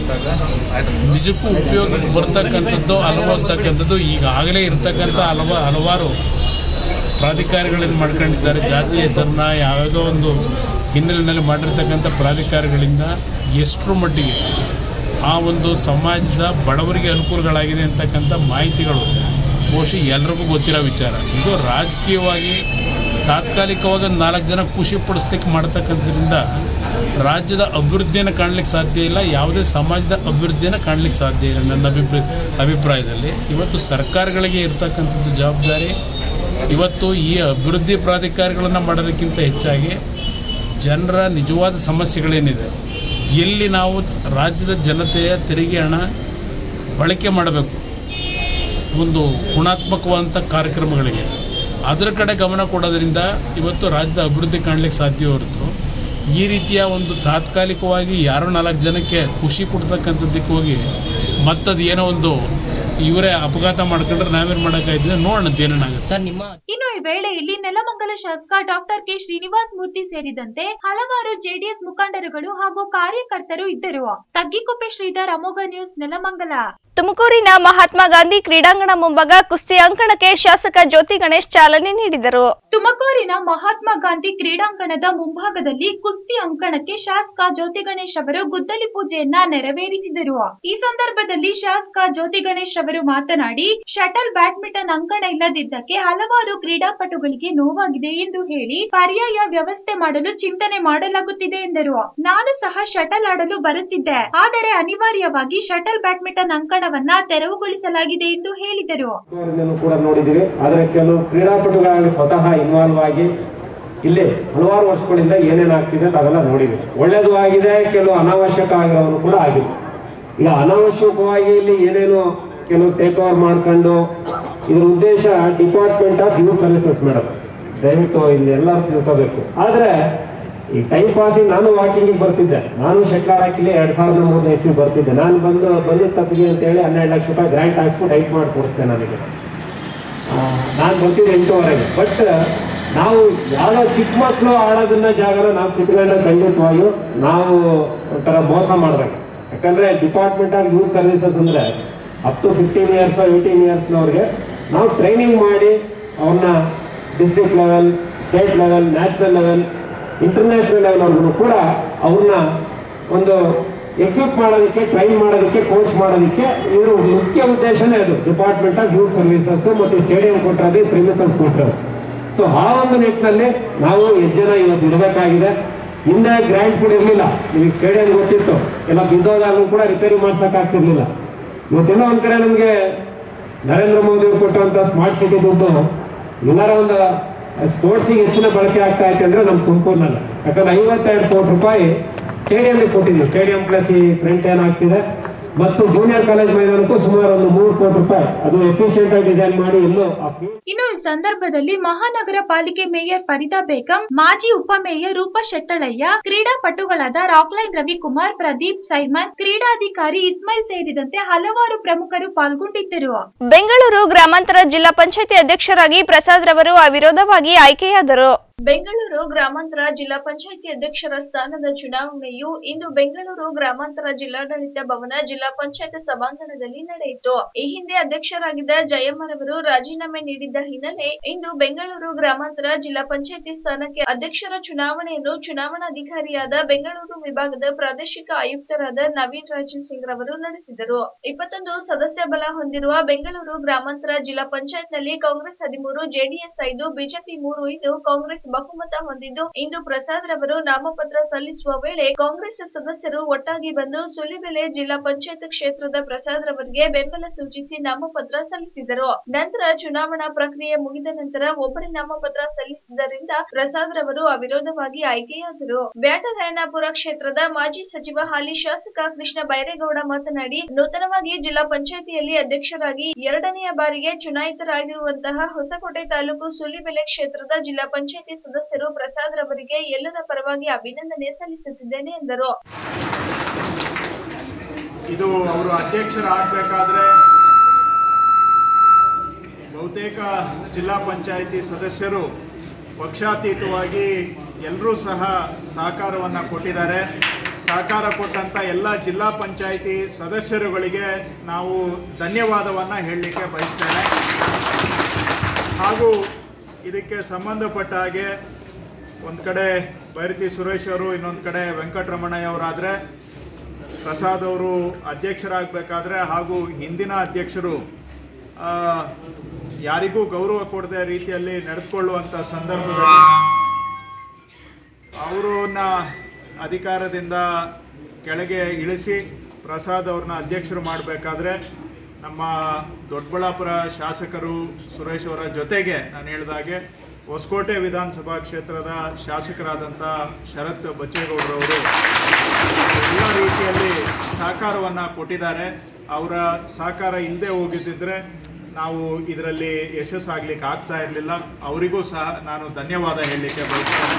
ನಿಜಕ್ಕೂ ಉಪಯೋಗಕ್ಕೆ ಬರ್ತಕ್ಕಂಥದ್ದು ಅನುಭವಿಸ್ತಕ್ಕಂಥದ್ದು ಈಗಾಗಲೇ ಇರ್ತಕ್ಕಂಥ ಹಲವ ಹಲವಾರು ಪ್ರಾಧಿಕಾರಗಳನ್ನು ಮಾಡ್ಕೊಂಡಿದ್ದಾರೆ ಜಾತಿ ಹೆಸರನ್ನ ಯಾವುದೋ ಒಂದು ಹಿನ್ನೆಲೆಯಲ್ಲಿ ಮಾಡಿರ್ತಕ್ಕಂಥ ಪ್ರಾಧಿಕಾರಗಳಿಂದ ಎಷ್ಟರ ಮಟ್ಟಿಗೆ ಆ ಒಂದು ಸಮಾಜದ ಬಡವರಿಗೆ ಅನುಕೂಲಗಳಾಗಿದೆ ಅಂತಕ್ಕಂಥ ಮಾಹಿತಿಗಳು ಬಹುಶಃ ಎಲ್ರಿಗೂ ಗೊತ್ತಿರೋ ವಿಚಾರ ಇದು ರಾಜಕೀಯವಾಗಿ ತಾತ್ಕಾಲಿಕವಾಗಿ ಒಂದು ನಾಲ್ಕು ಜನ ಖುಷಿ ಪಡಿಸ್ಲಿಕ್ಕೆ ಮಾಡ್ತಕ್ಕಂಥದ್ರಿಂದ ರಾಜ್ಯದ ಅಭಿವೃದ್ಧಿಯನ್ನು ಕಾಣಲಿಕ್ಕೆ ಸಾಧ್ಯ ಇಲ್ಲ ಯಾವುದೇ ಸಮಾಜದ ಅಭಿವೃದ್ಧಿಯನ್ನು ಕಾಣಲಿಕ್ಕೆ ಸಾಧ್ಯ ಇಲ್ಲ ನನ್ನ ಅಭಿಪ್ರಾಯ ಅಭಿಪ್ರಾಯದಲ್ಲಿ ಇವತ್ತು ಸರ್ಕಾರಗಳಿಗೆ ಇರ್ತಕ್ಕಂಥದ್ದು ಜವಾಬ್ದಾರಿ ಇವತ್ತು ಈ ಅಭಿವೃದ್ಧಿ ಪ್ರಾಧಿಕಾರಗಳನ್ನು ಮಾಡೋದಕ್ಕಿಂತ ಹೆಚ್ಚಾಗಿ ಜನರ ನಿಜವಾದ ಸಮಸ್ಯೆಗಳೇನಿದೆ ಎಲ್ಲಿ ನಾವು ರಾಜ್ಯದ ಜನತೆಯ ತೆರಿಗೆ ಹಣ ಬಳಕೆ ಮಾಡಬೇಕು ಒಂದು ಗುಣಾತ್ಮಕವಾದಂಥ ಕಾರ್ಯಕ್ರಮಗಳಿಗೆ ಅದರ ಕಡೆ ಗಮನ ಕೊಡೋದ್ರಿಂದ ಇವತ್ತು ರಾಜ್ಯದ ಅಭಿವೃದ್ಧಿ ಕಾಣಲಿಕ್ಕೆ ಸಾಧ್ಯ ಹೊರತು ಈ ರೀತಿಯ ಒಂದು ತಾತ್ಕಾಲಿಕವಾಗಿ ಯಾರೋ ನಾಲ್ಕು ಜನಕ್ಕೆ ಖುಷಿ ಕೊಡ್ತಕ್ಕಂಥದ್ದಕ್ಕೆ ಹೋಗಿ ಮತ್ತದು ಏನೋ ಒಂದು ಇವರೇ ಅಪಘಾತ ಮಾಡ್ಕೊಂಡ್ರೆ ನಾವೇನು ಮಾಡೋಕ್ಕಾಯ್ತದೆ ನೋಡೋಣ ಏನೇನಾಗುತ್ತೆ ಸರ್ ನಿಮ್ಮ ಇನ್ನು ಈ ವೇಳೆಯಲ್ಲಿ ನೆಲಮಂಗಲ ಶಾಸಕ ಡಾಕ್ಟರ್ ಕೆ ಶ್ರೀನಿವಾಸ್ ಮೂರ್ತಿ ಸೇರಿದಂತೆ ಹಲವಾರು ಜೆಡಿಎಸ್ ಮುಖಂಡರುಗಳು ಹಾಗೂ ಕಾರ್ಯಕರ್ತರು ಇದ್ದರು ತಗ್ಗಿಕೊಪ್ಪೆ ಶ್ರೀಧರ್ ಅಮೋಘ ನ್ಯೂಸ್ ನೆಲಮಂಗಲ ತುಮಕೂರಿನ ಮಹಾತ್ಮ ಗಾಂಧಿ ಕ್ರೀಡಾಂಗಣ ಮುಂಭಾಗ ಕುಸ್ತಿ ಅಂಕಣಕ್ಕೆ ಶಾಸಕ ಜ್ಯೋತಿ ಗಣೇಶ್ ಚಾಲನೆ ನೀಡಿದರು ತುಮಕೂರಿನ ಮಹಾತ್ಮ ಗಾಂಧಿ ಕ್ರೀಡಾಂಗಣದ ಮುಂಭಾಗದಲ್ಲಿ ಕುಸ್ತಿ ಅಂಕಣಕ್ಕೆ ಶಾಸಕ ಜ್ಯೋತಿ ಗಣೇಶ್ ಅವರು ಗುದ್ದಲಿ ಪೂಜೆಯನ್ನ ನೆರವೇರಿಸಿದರು ಈ ಸಂದರ್ಭದಲ್ಲಿ ಶಾಸಕ ಜ್ಯೋತಿ ಗಣೇಶ್ ಅವರು ಮಾತನಾಡಿ ಶಟಲ್ ಬ್ಯಾಡ್ಮಿಂಟನ್ ಅಂಕಣ ಇಲ್ಲದಿದ್ದಕ್ಕೆ ಹಲವಾರು ಕ್ರೀಡಾಪಟುಗಳಿಗೆ ನೋವಾಗಿದೆ ಎಂದು ಹೇಳಿ ಪರ್ಯಾಯ ವ್ಯವಸ್ಥೆ ಮಾಡಲು ಚಿಂತನೆ ಮಾಡಲಾಗುತ್ತಿದೆ ಎಂದರು ನಾನು ಸಹ ಶಟಲ್ ಆಡಲು ಬರುತ್ತಿದ್ದೆ ಆದರೆ ಅನಿವಾರ್ಯವಾಗಿ ಶಟಲ್ ಬ್ಯಾಡ್ಮಿಂಟನ್ ಅಂಕಣವನ್ನ ತೆರವುಗೊಳಿಸಲಾಗಿದೆ ಎಂದು ಹೇಳಿದರು ಇದನ್ನು ಕೂಡ ನೋಡಿದ್ದೀವಿ ಆದರೆ ಕೆಲವು ಕ್ರೀಡಾಪಟುಗಳಾಗಿ ಸ್ವತಃ ಇನ್ವಾಲ್ವ್ ಆಗಿ ಇಲ್ಲೇ ಹಲವಾರು ವರ್ಷಗಳಿಂದ ಏನೇನಾಗ್ತಿದೆ ಅಂತ ಅವೆಲ್ಲ ನೋಡಿದ್ವಿ ಒಳ್ಳೇದು ಆಗಿದೆ ಕೆಲವು ಅನಾವಶ್ಯಕ ಆಗಿರೋನು ಕೂಡ ಆಗಿದೆ ಈಗ ಅನಾವಶ್ಯಕವಾಗಿ ಇಲ್ಲಿ ಏನೇನು ಕೆಲವು ಟೇಕ್ ಓವರ್ ಮಾಡ್ಕೊಂಡು ಇದ್ರ ಉದ್ದೇಶ department of youth services madam ದಯವಿಟ್ಟು ಇಲ್ಲಿ ಎಲ್ಲರೂ ತಿಳ್ಕೋಬೇಕು ಆದ್ರೆ ಈ ಟೈಮ್ ಪಾಸಿಂಗ್ ನಾನು ವಾಕಿಂಗಿಗೆ ಬರ್ತಿದ್ದೆ ನಾನು ಶೆಟ್ಲಾರ್ ಹಾಕಿಲಿ ಎರಡ್ ಸಾವಿರದ ಮೂರನೇ ಇಸ್ವಿ ಬರ್ತಿದ್ದೆ ನಾನು ಬಂದು ಬಂದಿದ್ದ ತಪ್ಪಿಗೆ ಅಂತ ಹೇಳಿ ಹನ್ನೆರಡು ಲಕ್ಷ ರೂಪಾಯಿ ಗ್ರ್ಯಾಂಟ್ ಹಾಕ್ಸ್ಬಿಟ್ಟು ಹೈಟ್ ಮಾಡಿ ಕೊಡಿಸ್ದೆ ನನಗೆ ನಾನು ಬರ್ತಿದ್ದೆ ಎಂಟೂವರೆಗೆ ಬಟ್ ನಾವು ಯಾರೋ ಚಿಕ್ಕ ಮಕ್ಕಳು ಆಡೋದನ್ನ ಜಾಗನ ನಾವು ಕಿತ್ಕೊಂಡ್ರೆ ಖಂಡಿತವಾಗಿಯೂ ನಾವು ಒಂಥರ ಮೋಸ ಮಾಡ್ಬೇಕು ಯಾಕಂದ್ರೆ ಡಿಪಾರ್ಟ್ಮೆಂಟ್ ಆಫ್ ಯೂತ್ ಸರ್ವಿಸಸ್ ಅಂದ್ರೆ up to fifteen years eighteen ಇಯರ್ಸ್ನವ್ರಿಗೆ ನಾವು ಟ್ರೈನಿಂಗ್ ಮಾಡಿ ಅವ್ರನ್ನ district level state level national level international ಲೆವೆಲ್ವರೆಗೂ ಕೂಡ ಅವ್ರನ್ನ ಒಂದು ಎಕ್ವಿಪ್ ಮಾಡೋದಕ್ಕೆ ಟ್ರೈನ್ ಮಾಡೋದಕ್ಕೆ ಕೋಚ್ ಮಾಡೋದಕ್ಕೆ ಇದ್ರ ಮುಖ್ಯ ಉದ್ದೇಶನೇ ಅದು ಡಿಪಾರ್ಟ್ಮೆಂಟ್ ಆಫ್ ಯೂತ್ ಸರ್ವಿಸಸ್ ಮತ್ತು ಸ್ಟೇಡಿಯಂ ಕೊಟ್ಟರೆ ಪ್ರಿಮಿಸಸ್ ಕೊಟ್ಟರು ಸೊ ಆ ಒಂದು ನಿಟ್ಟಿನಲ್ಲಿ ನಾವು ಎಷ್ಟು ಜನ ಇವತ್ತು ಇಡಬೇಕಾಗಿದೆ ಹಿಂದೆ ಗ್ರ್ಯಾಂಡ್ ಕೂಡ ಇರಲಿಲ್ಲ ನಿಮಗೆ ಸ್ಟೇಡಿಯಂ ಗೊತ್ತಿತ್ತು ಎಲ್ಲ ಬಿದ್ದೋದಾಗಲೂ ಕೂಡ ರಿಪೇರಿ ಮಾಡ್ಸಕ್ ಆಗ್ತಿರ್ಲಿಲ್ಲ ಇವತ್ತೆಲ್ಲ ಒಂದ್ ಕಡೆ ನಮಗೆ ನರೇಂದ್ರ ಮೋದಿ ಅವರು ಕೊಟ್ಟಂತ ಸ್ಮಾರ್ಟ್ ಸಿಟಿ ದುಡ್ಡು ಎಲ್ಲರ ಒಂದು ಸ್ಪೋರ್ಟ್ಸಿಗೆ ಹೆಚ್ಚಿನ ಬಳಕೆ ಆಗ್ತಾ ಐತೆ ಅಂದ್ರೆ ನಮ್ಮ ತುಮಕೂರಿನಲ್ಲಿ ಯಾಕಂದ್ರೆ ಐವತ್ತೆರಡು ಕೋಟಿ ರೂಪಾಯಿ ಸ್ಟೇಡಿಯಂಗೆ ಕೊಟ್ಟಿದ್ವಿ ಸ್ಟೇಡಿಯಂ ಪ್ಲಸ್ ಈ ಫ್ರಂಟ್ ಏನಾಗ್ತಿದೆ ಮತ್ತು ಜೂನಿಯರ್ ಕಾಲೇಜ್ ಮೈದಾನಕ್ಕೂ ಸುಮಾರು ಒಂದು ಮೂರು ಕೋಟಿ ರೂಪಾಯಿ ಅದು ಎಫಿಷಿಯಂಟ್ ಆಗಿ ಡಿಸೈನ್ ಮಾಡಿ ಎಲ್ಲೋ ಆ field ಇನ್ನು ಈ ಸಂದರ್ಭದಲ್ಲಿ ಮಹಾನಗರ ಪಾಲಿಕೆ ಮೇಯರ್ ಫರೀದಾ ಬೇಗಂ ಮಾಜಿ ಉಪಮೇಯರ್ ರೂಪಾ ಶೆಟ್ಟಳಯ್ಯ ಕ್ರೀಡಾಪಟುಗಳಾದ ರಾಕ್ಲೈನ್ ರವಿಕುಮಾರ್ ಪ್ರದೀಪ್ ಸೈಮನ್ ಕ್ರೀಡಾಧಿಕಾರಿ ಇಸ್ಮಾಯಿಲ್ ಸೇರಿದಂತೆ ಹಲವಾರು ಪ್ರಮುಖರು ಪಾಲ್ಗೊಂಡಿದ್ದರು ಬೆಂಗಳೂರು ಗ್ರಾಮಾಂತರ ಜಿಲ್ಲಾ ಪಂಚಾಯತಿ ಅಧ್ಯಕ್ಷರಾಗಿ ಪ್ರಸಾದ್ ರವರು ಅವಿರೋಧವಾಗಿ ಆಯ್ಕೆಯಾದರು ಬೆಂಗಳೂರು ಗ್ರಾಮಾಂತರ ಜಿಲ್ಲಾ ಪಂಚಾಯಿತಿ ಅಧ್ಯಕ್ಷರ ಸ್ಥಾನದ ಚುನಾವಣೆಯು ಇಂದು ಬೆಂಗಳೂರು ಗ್ರಾಮಾಂತರ ಜಿಲ್ಲಾಡಳಿತ ಭವನ ಜಿಲ್ಲಾ ಪಂಚಾಯತ್ ಸಭಾಂಗಣದಲ್ಲಿ ನಡೆಯಿತು ಈ ಹಿಂದೆ ಅಧ್ಯಕ್ಷರಾಗಿದ್ದ ಜಯಮ್ಮರವರು ರಾಜೀನಾಮೆ ನೀಡಿದ್ದ ಹಿನ್ನೆಲೆ ಇಂದು ಬೆಂಗಳೂರು ಗ್ರಾಮಾಂತರ ಜಿಲ್ಲಾ ಪಂಚಾಯಿತಿ ಸ್ಥಾನಕ್ಕೆ ಅಧ್ಯಕ್ಷರ ಚುನಾವಣೆಯನ್ನು ಚುನಾವಣಾಧಿಕಾರಿಯಾದ ಬೆಂಗಳೂರು ವಿಭಾಗದ ಪ್ರಾದೇಶಿಕ ಆಯುಕ್ತರಾದ ನವೀನ್ ರಾಜು ಸಿಂಗ್ ರವರು ನಡೆಸಿದರು ಇಪ್ಪತ್ತೊಂದು ಸದಸ್ಯ ಬಲ ಹೊಂದಿರುವ ಬೆಂಗಳೂರು ಗ್ರಾಮಾಂತರ ಜಿಲ್ಲಾ ಪಂಚಾಯತ್ನಲ್ಲಿ ಕಾಂಗ್ರೆಸ್ ಹದಿಮೂರು ಜೆಡಿಎಸ್ ಐದು ಬಿಜೆಪಿ ಮೂರು ಇದ್ದು ಕಾಂಗ್ರೆಸ್ ಬಹುಮತ ಹೊಂದಿದ್ದು ಇಂದು ಪ್ರಸಾದ್ ರವರು ನಾಮಪತ್ರ ಸಲ್ಲಿಸುವ ವೇಳೆ ಕಾಂಗ್ರೆಸ್ ಸದಸ್ಯರು ಒಟ್ಟಾಗಿ ಬಂದು ಸುಲಿಬೆಲೆ ಜಿಲ್ಲಾ ಪಂಚಾಯತ್ ಕ್ಷೇತ್ರದ ಪ್ರಸಾದ್ ರವರಿಗೆ ಬೆಂಬಲ ಸೂಚಿಸಿ ನಾಮಪತ್ರ ಸಲ್ಲಿಸಿದರು ನಂತರ ಚುನಾವಣಾ ಪ್ರಕ್ರಿಯೆ ಮುಗಿದ ನಂತರ ಒಬ್ಬರೇ ನಾಮಪತ್ರ ಸಲ್ಲಿಸಿದ್ದರಿಂದ ಪ್ರಸಾದ್ ರವರು ಅವಿರೋಧವಾಗಿ ಆಯ್ಕೆಯಾದರು ಬ್ಯಾಟರಾಯನಪುರ ಕ್ಷೇತ್ರದ ಮಾಜಿ ಸಚಿವ ಹಾಲಿ ಶಾಸಕ ಕೃಷ್ಣ ಬೈರೇಗೌಡ ಮಾತನಾಡಿ ನೂತನವಾಗಿ ಜಿಲ್ಲಾ ಪಂಚಾಯಿತಿಯಲ್ಲಿ ಅಧ್ಯಕ್ಷರಾಗಿ ಎರಡನೆಯ ಬಾರಿಗೆ ಚುನಾಯಿತರಾಗಿರುವಂತಹ ಹೊಸಕೋಟೆ ತಾಲೂಕು ಸುಲಿಬೆಲೆ ಕ್ಷೇತ್ರದ ಜಿಲ್ಲಾ ಪಂಚಾಯಿತಿ ಸದಸ್ಯರು ಪ್ರಸಾದ್ ರವರಿಗೆ ಎಲ್ಲರ ಪರವಾಗಿ ಅಭಿನಂದನೆ ಸಲ್ಲಿಸುತ್ತಿದ್ದೇನೆ ಎಂದರು ಇದು ಅವರು ಅಧ್ಯಕ್ಷರಾಗಬೇಕಾದ್ರೆ ಬಹುತೇಕ ಜಿಲ್ಲಾ ಪಂಚಾಯಿತಿ ಸದಸ್ಯರು ಪಕ್ಷಾತೀತವಾಗಿ ಎಲ್ಲರೂ ಸಹ ಸಹಕಾರವನ್ನು ಕೊಟ್ಟಿದ್ದಾರೆ ಸಹಕಾರ ಕೊಟ್ಟಂಥ ಎಲ್ಲ ಜಿಲ್ಲಾ ಪಂಚಾಯಿತಿ ಸದಸ್ಯರುಗಳಿಗೆ ನಾವು ಧನ್ಯವಾದವನ್ನು ಹೇಳಲಿಕ್ಕೆ ಬಯಸ್ತೇನೆ ಹಾಗೂ ಇದಕ್ಕೆ ಸಂಬಂಧಪಟ್ಟ ಹಾಗೆ ಒಂದು ಕಡೆ ಬೈರತಿ ಸುರೇಶ್ ಅವರು ಇನ್ನೊಂದು ಕಡೆ ವೆಂಕಟರಮಣಯ್ಯ ಅವರಾದರೆ ಪ್ರಸಾದ್ ಅವರು ಅಧ್ಯಕ್ಷರಾಗಬೇಕಾದ್ರೆ ಹಾಗೂ ಹಿಂದಿನ ಅಧ್ಯಕ್ಷರು ಆ, ಯಾರಿಗೂ ಗೌರವ ಕೊಡದೆ ರೀತಿಯಲ್ಲಿ ನಡೆದುಕೊಳ್ಳುವಂಥ ಸಂದರ್ಭದಲ್ಲಿ ಅವರನ್ನ ಅಧಿಕಾರದಿಂದ ಕೆಳಗೆ ಇಳಿಸಿ ಪ್ರಸಾದ್ ಅವ್ರನ್ನ ಅಧ್ಯಕ್ಷರು ಮಾಡಬೇಕಾದ್ರೆ ನಮ್ಮ ದೊಡ್ಡಬಳ್ಳಾಪುರ ಶಾಸಕರು ಸುರೇಶ್ ಅವರ ಜೊತೆಗೆ ನಾನು ಹೇಳಿದಾಗೆ ಹೊಸಕೋಟೆ ವಿಧಾನಸಭಾ ಕ್ಷೇತ್ರದ ಶಾಸಕರಾದಂಥ ಶರತ್ ಬಚ್ಚೇಗೌಡರವರು ಎಲ್ಲ ರೀತಿಯಲ್ಲಿ ಸಹಕಾರವನ್ನು ಕೊಟ್ಟಿದ್ದಾರೆ ಅವರ ಸಹಕಾರ ಹಿಂದೆ ಹೋಗಿದ್ದಿದ್ರೆ ನಾವು ಇದರಲ್ಲಿ ಯಶಸ್ಸಾಗ್ಲಿಕ್ಕೆ ಆಗ್ತಾ ಇರಲಿಲ್ಲ ಅವರಿಗೂ ಸಹ ನಾನು ಧನ್ಯವಾದ ಹೇಳಲಿಕ್ಕೆ ಬಯಸ್ತೇನೆ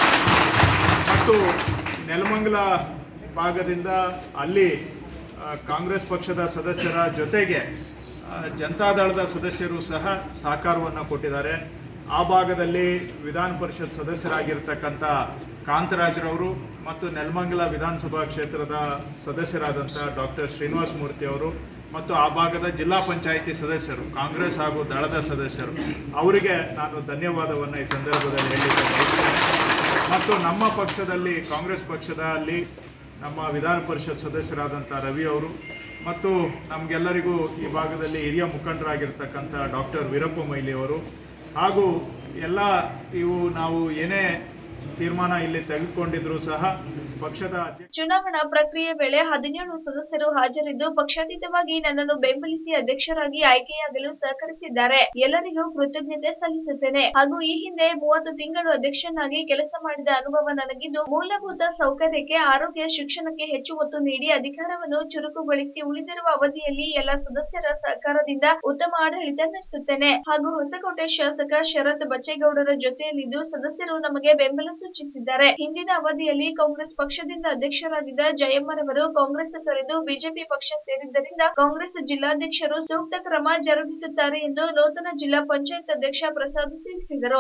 ಮತ್ತು ನೆಲಮಂಗಲ ಭಾಗದಿಂದ ಅಲ್ಲಿ ಆ, ಕಾಂಗ್ರೆಸ್ ಪಕ್ಷದ ಸದಸ್ಯರ ಜೊತೆಗೆ ಆ, ಜನತಾದಳದ ಸದಸ್ಯರು ಸಹ ಸಹಕಾರವನ್ನು ಕೊಟ್ಟಿದ್ದಾರೆ ಆ ಭಾಗದಲ್ಲಿ ವಿಧಾನ ಪರಿಷತ್ ಸದಸ್ಯರಾಗಿರ್ತಕ್ಕಂಥ ಕಾಂತರಾಜ್ರವರು ಮತ್ತು ನೆಲಮಂಗಲ ವಿಧಾನಸಭಾ ಕ್ಷೇತ್ರದ ಸದಸ್ಯರಾದಂಥ ಡಾಕ್ಟರ್ ಶ್ರೀನಿವಾಸ ಮೂರ್ತಿ ಅವರು ಮತ್ತು ಆ ಭಾಗದ ಜಿಲ್ಲಾ ಪಂಚಾಯಿತಿ ಸದಸ್ಯರು ಕಾಂಗ್ರೆಸ್ ಹಾಗೂ ದಳದ ಸದಸ್ಯರು ಅವರಿಗೆ ನಾನು ಧನ್ಯವಾದವನ್ನು ಈ ಸಂದರ್ಭದಲ್ಲಿ ಹೇಳಲಿಕ್ಕೆ ಬಯಸ್ತೇನೆ ಮತ್ತು ನಮ್ಮ ಪಕ್ಷದಲ್ಲಿ ಕಾಂಗ್ರೆಸ್ ಪಕ್ಷದಲ್ಲಿ ನಮ್ಮ ವಿಧಾನ ಪರಿಷತ್ ಸದಸ್ಯರಾದಂಥ ರವಿ ಅವರು ಮತ್ತು ನಮಗೆಲ್ಲರಿಗೂ ಈ ಭಾಗದಲ್ಲಿ ಹಿರಿಯ ಮುಖಂಡರಾಗಿರ್ತಕ್ಕಂಥ ಡಾಕ್ಟರ್ ವೀರಪ್ಪ ಮೊಯ್ಲಿ ಅವರು ಹಾಗೂ ಎಲ್ಲ ಇವು ನಾವು ಏನೇ ತೀರ್ಮಾನ ಇಲ್ಲಿ ತೆಗೆದುಕೊಂಡಿದ್ರು ಸಹ ಪಕ್ಷದ ಅಧ್ಯಕ್ಷ ಚುನಾವಣಾ ಪ್ರಕ್ರಿಯೆ ವೇಳೆ ಹದಿನೇಳು ಸದಸ್ಯರು ಹಾಜರಿದ್ದು ಪಕ್ಷಾತೀತವಾಗಿ ನನ್ನನ್ನು ಬೆಂಬಲಿಸಿ ಅಧ್ಯಕ್ಷರಾಗಿ ಆಯ್ಕೆಯಾಗಲು ಸಹಕರಿಸಿದ್ದಾರೆ ಎಲ್ಲರಿಗೂ ಕೃತಜ್ಞತೆ ಸಲ್ಲಿಸುತ್ತೇನೆ ಹಾಗೂ ಈ ಹಿಂದೆ ಮೂವತ್ತು ತಿಂಗಳು ಅಧ್ಯಕ್ಷನಾಗಿ ಕೆಲಸ ಮಾಡಿದ ಅನುಭವ ನನಗಿದ್ದು ಮೂಲಭೂತ ಸೌಕರ್ಯಕ್ಕೆ ಆರೋಗ್ಯ ಶಿಕ್ಷಣಕ್ಕೆ ಹೆಚ್ಚು ಒತ್ತು ನೀಡಿ ಅಧಿಕಾರವನ್ನು ಚುರುಕುಗೊಳಿಸಿ ಉಳಿದಿರುವ ಅವಧಿಯಲ್ಲಿ ಎಲ್ಲ ಸದಸ್ಯರ ಸಹಕಾರದಿಂದ ಉತ್ತಮ ಆಡಳಿತ ನಡೆಸುತ್ತೇನೆ ಹಾಗೂ ಹೊಸಕೋಟೆ ಶಾಸಕ ಶರತ್ ಬಚ್ಚೇಗೌಡರ ಜೊತೆಯಲ್ಲಿದ್ದು ಸದಸ್ಯರು ನಮಗೆ ಬೆಂಬಲ ಸೂಚಿಸಿದ್ದಾರೆ ಹಿಂದಿನ ಅವಧಿಯಲ್ಲಿ ಕಾಂಗ್ರೆಸ್ ಪಕ್ಷದಿಂದ ಅಧ್ಯಕ್ಷರಾಗಿದ್ದ ಜಯಮ್ಮರವರು ಕಾಂಗ್ರೆಸ್ ತೊರೆದು ಬಿಜೆಪಿ ಪಕ್ಷ ಸೇರಿದ್ದರಿಂದ ಕಾಂಗ್ರೆಸ್ ಜಿಲ್ಲಾಧ್ಯಕ್ಷರು ಸೂಕ್ತ ಕ್ರಮ ಜರುಗಿಸುತ್ತಾರೆ ಎಂದು ನೂತನ ಜಿಲ್ಲಾ ಪಂಚಾಯತ್ ಅಧ್ಯಕ್ಷ ಪ್ರಸಾದ್ ತಿಳಿಸಿದರು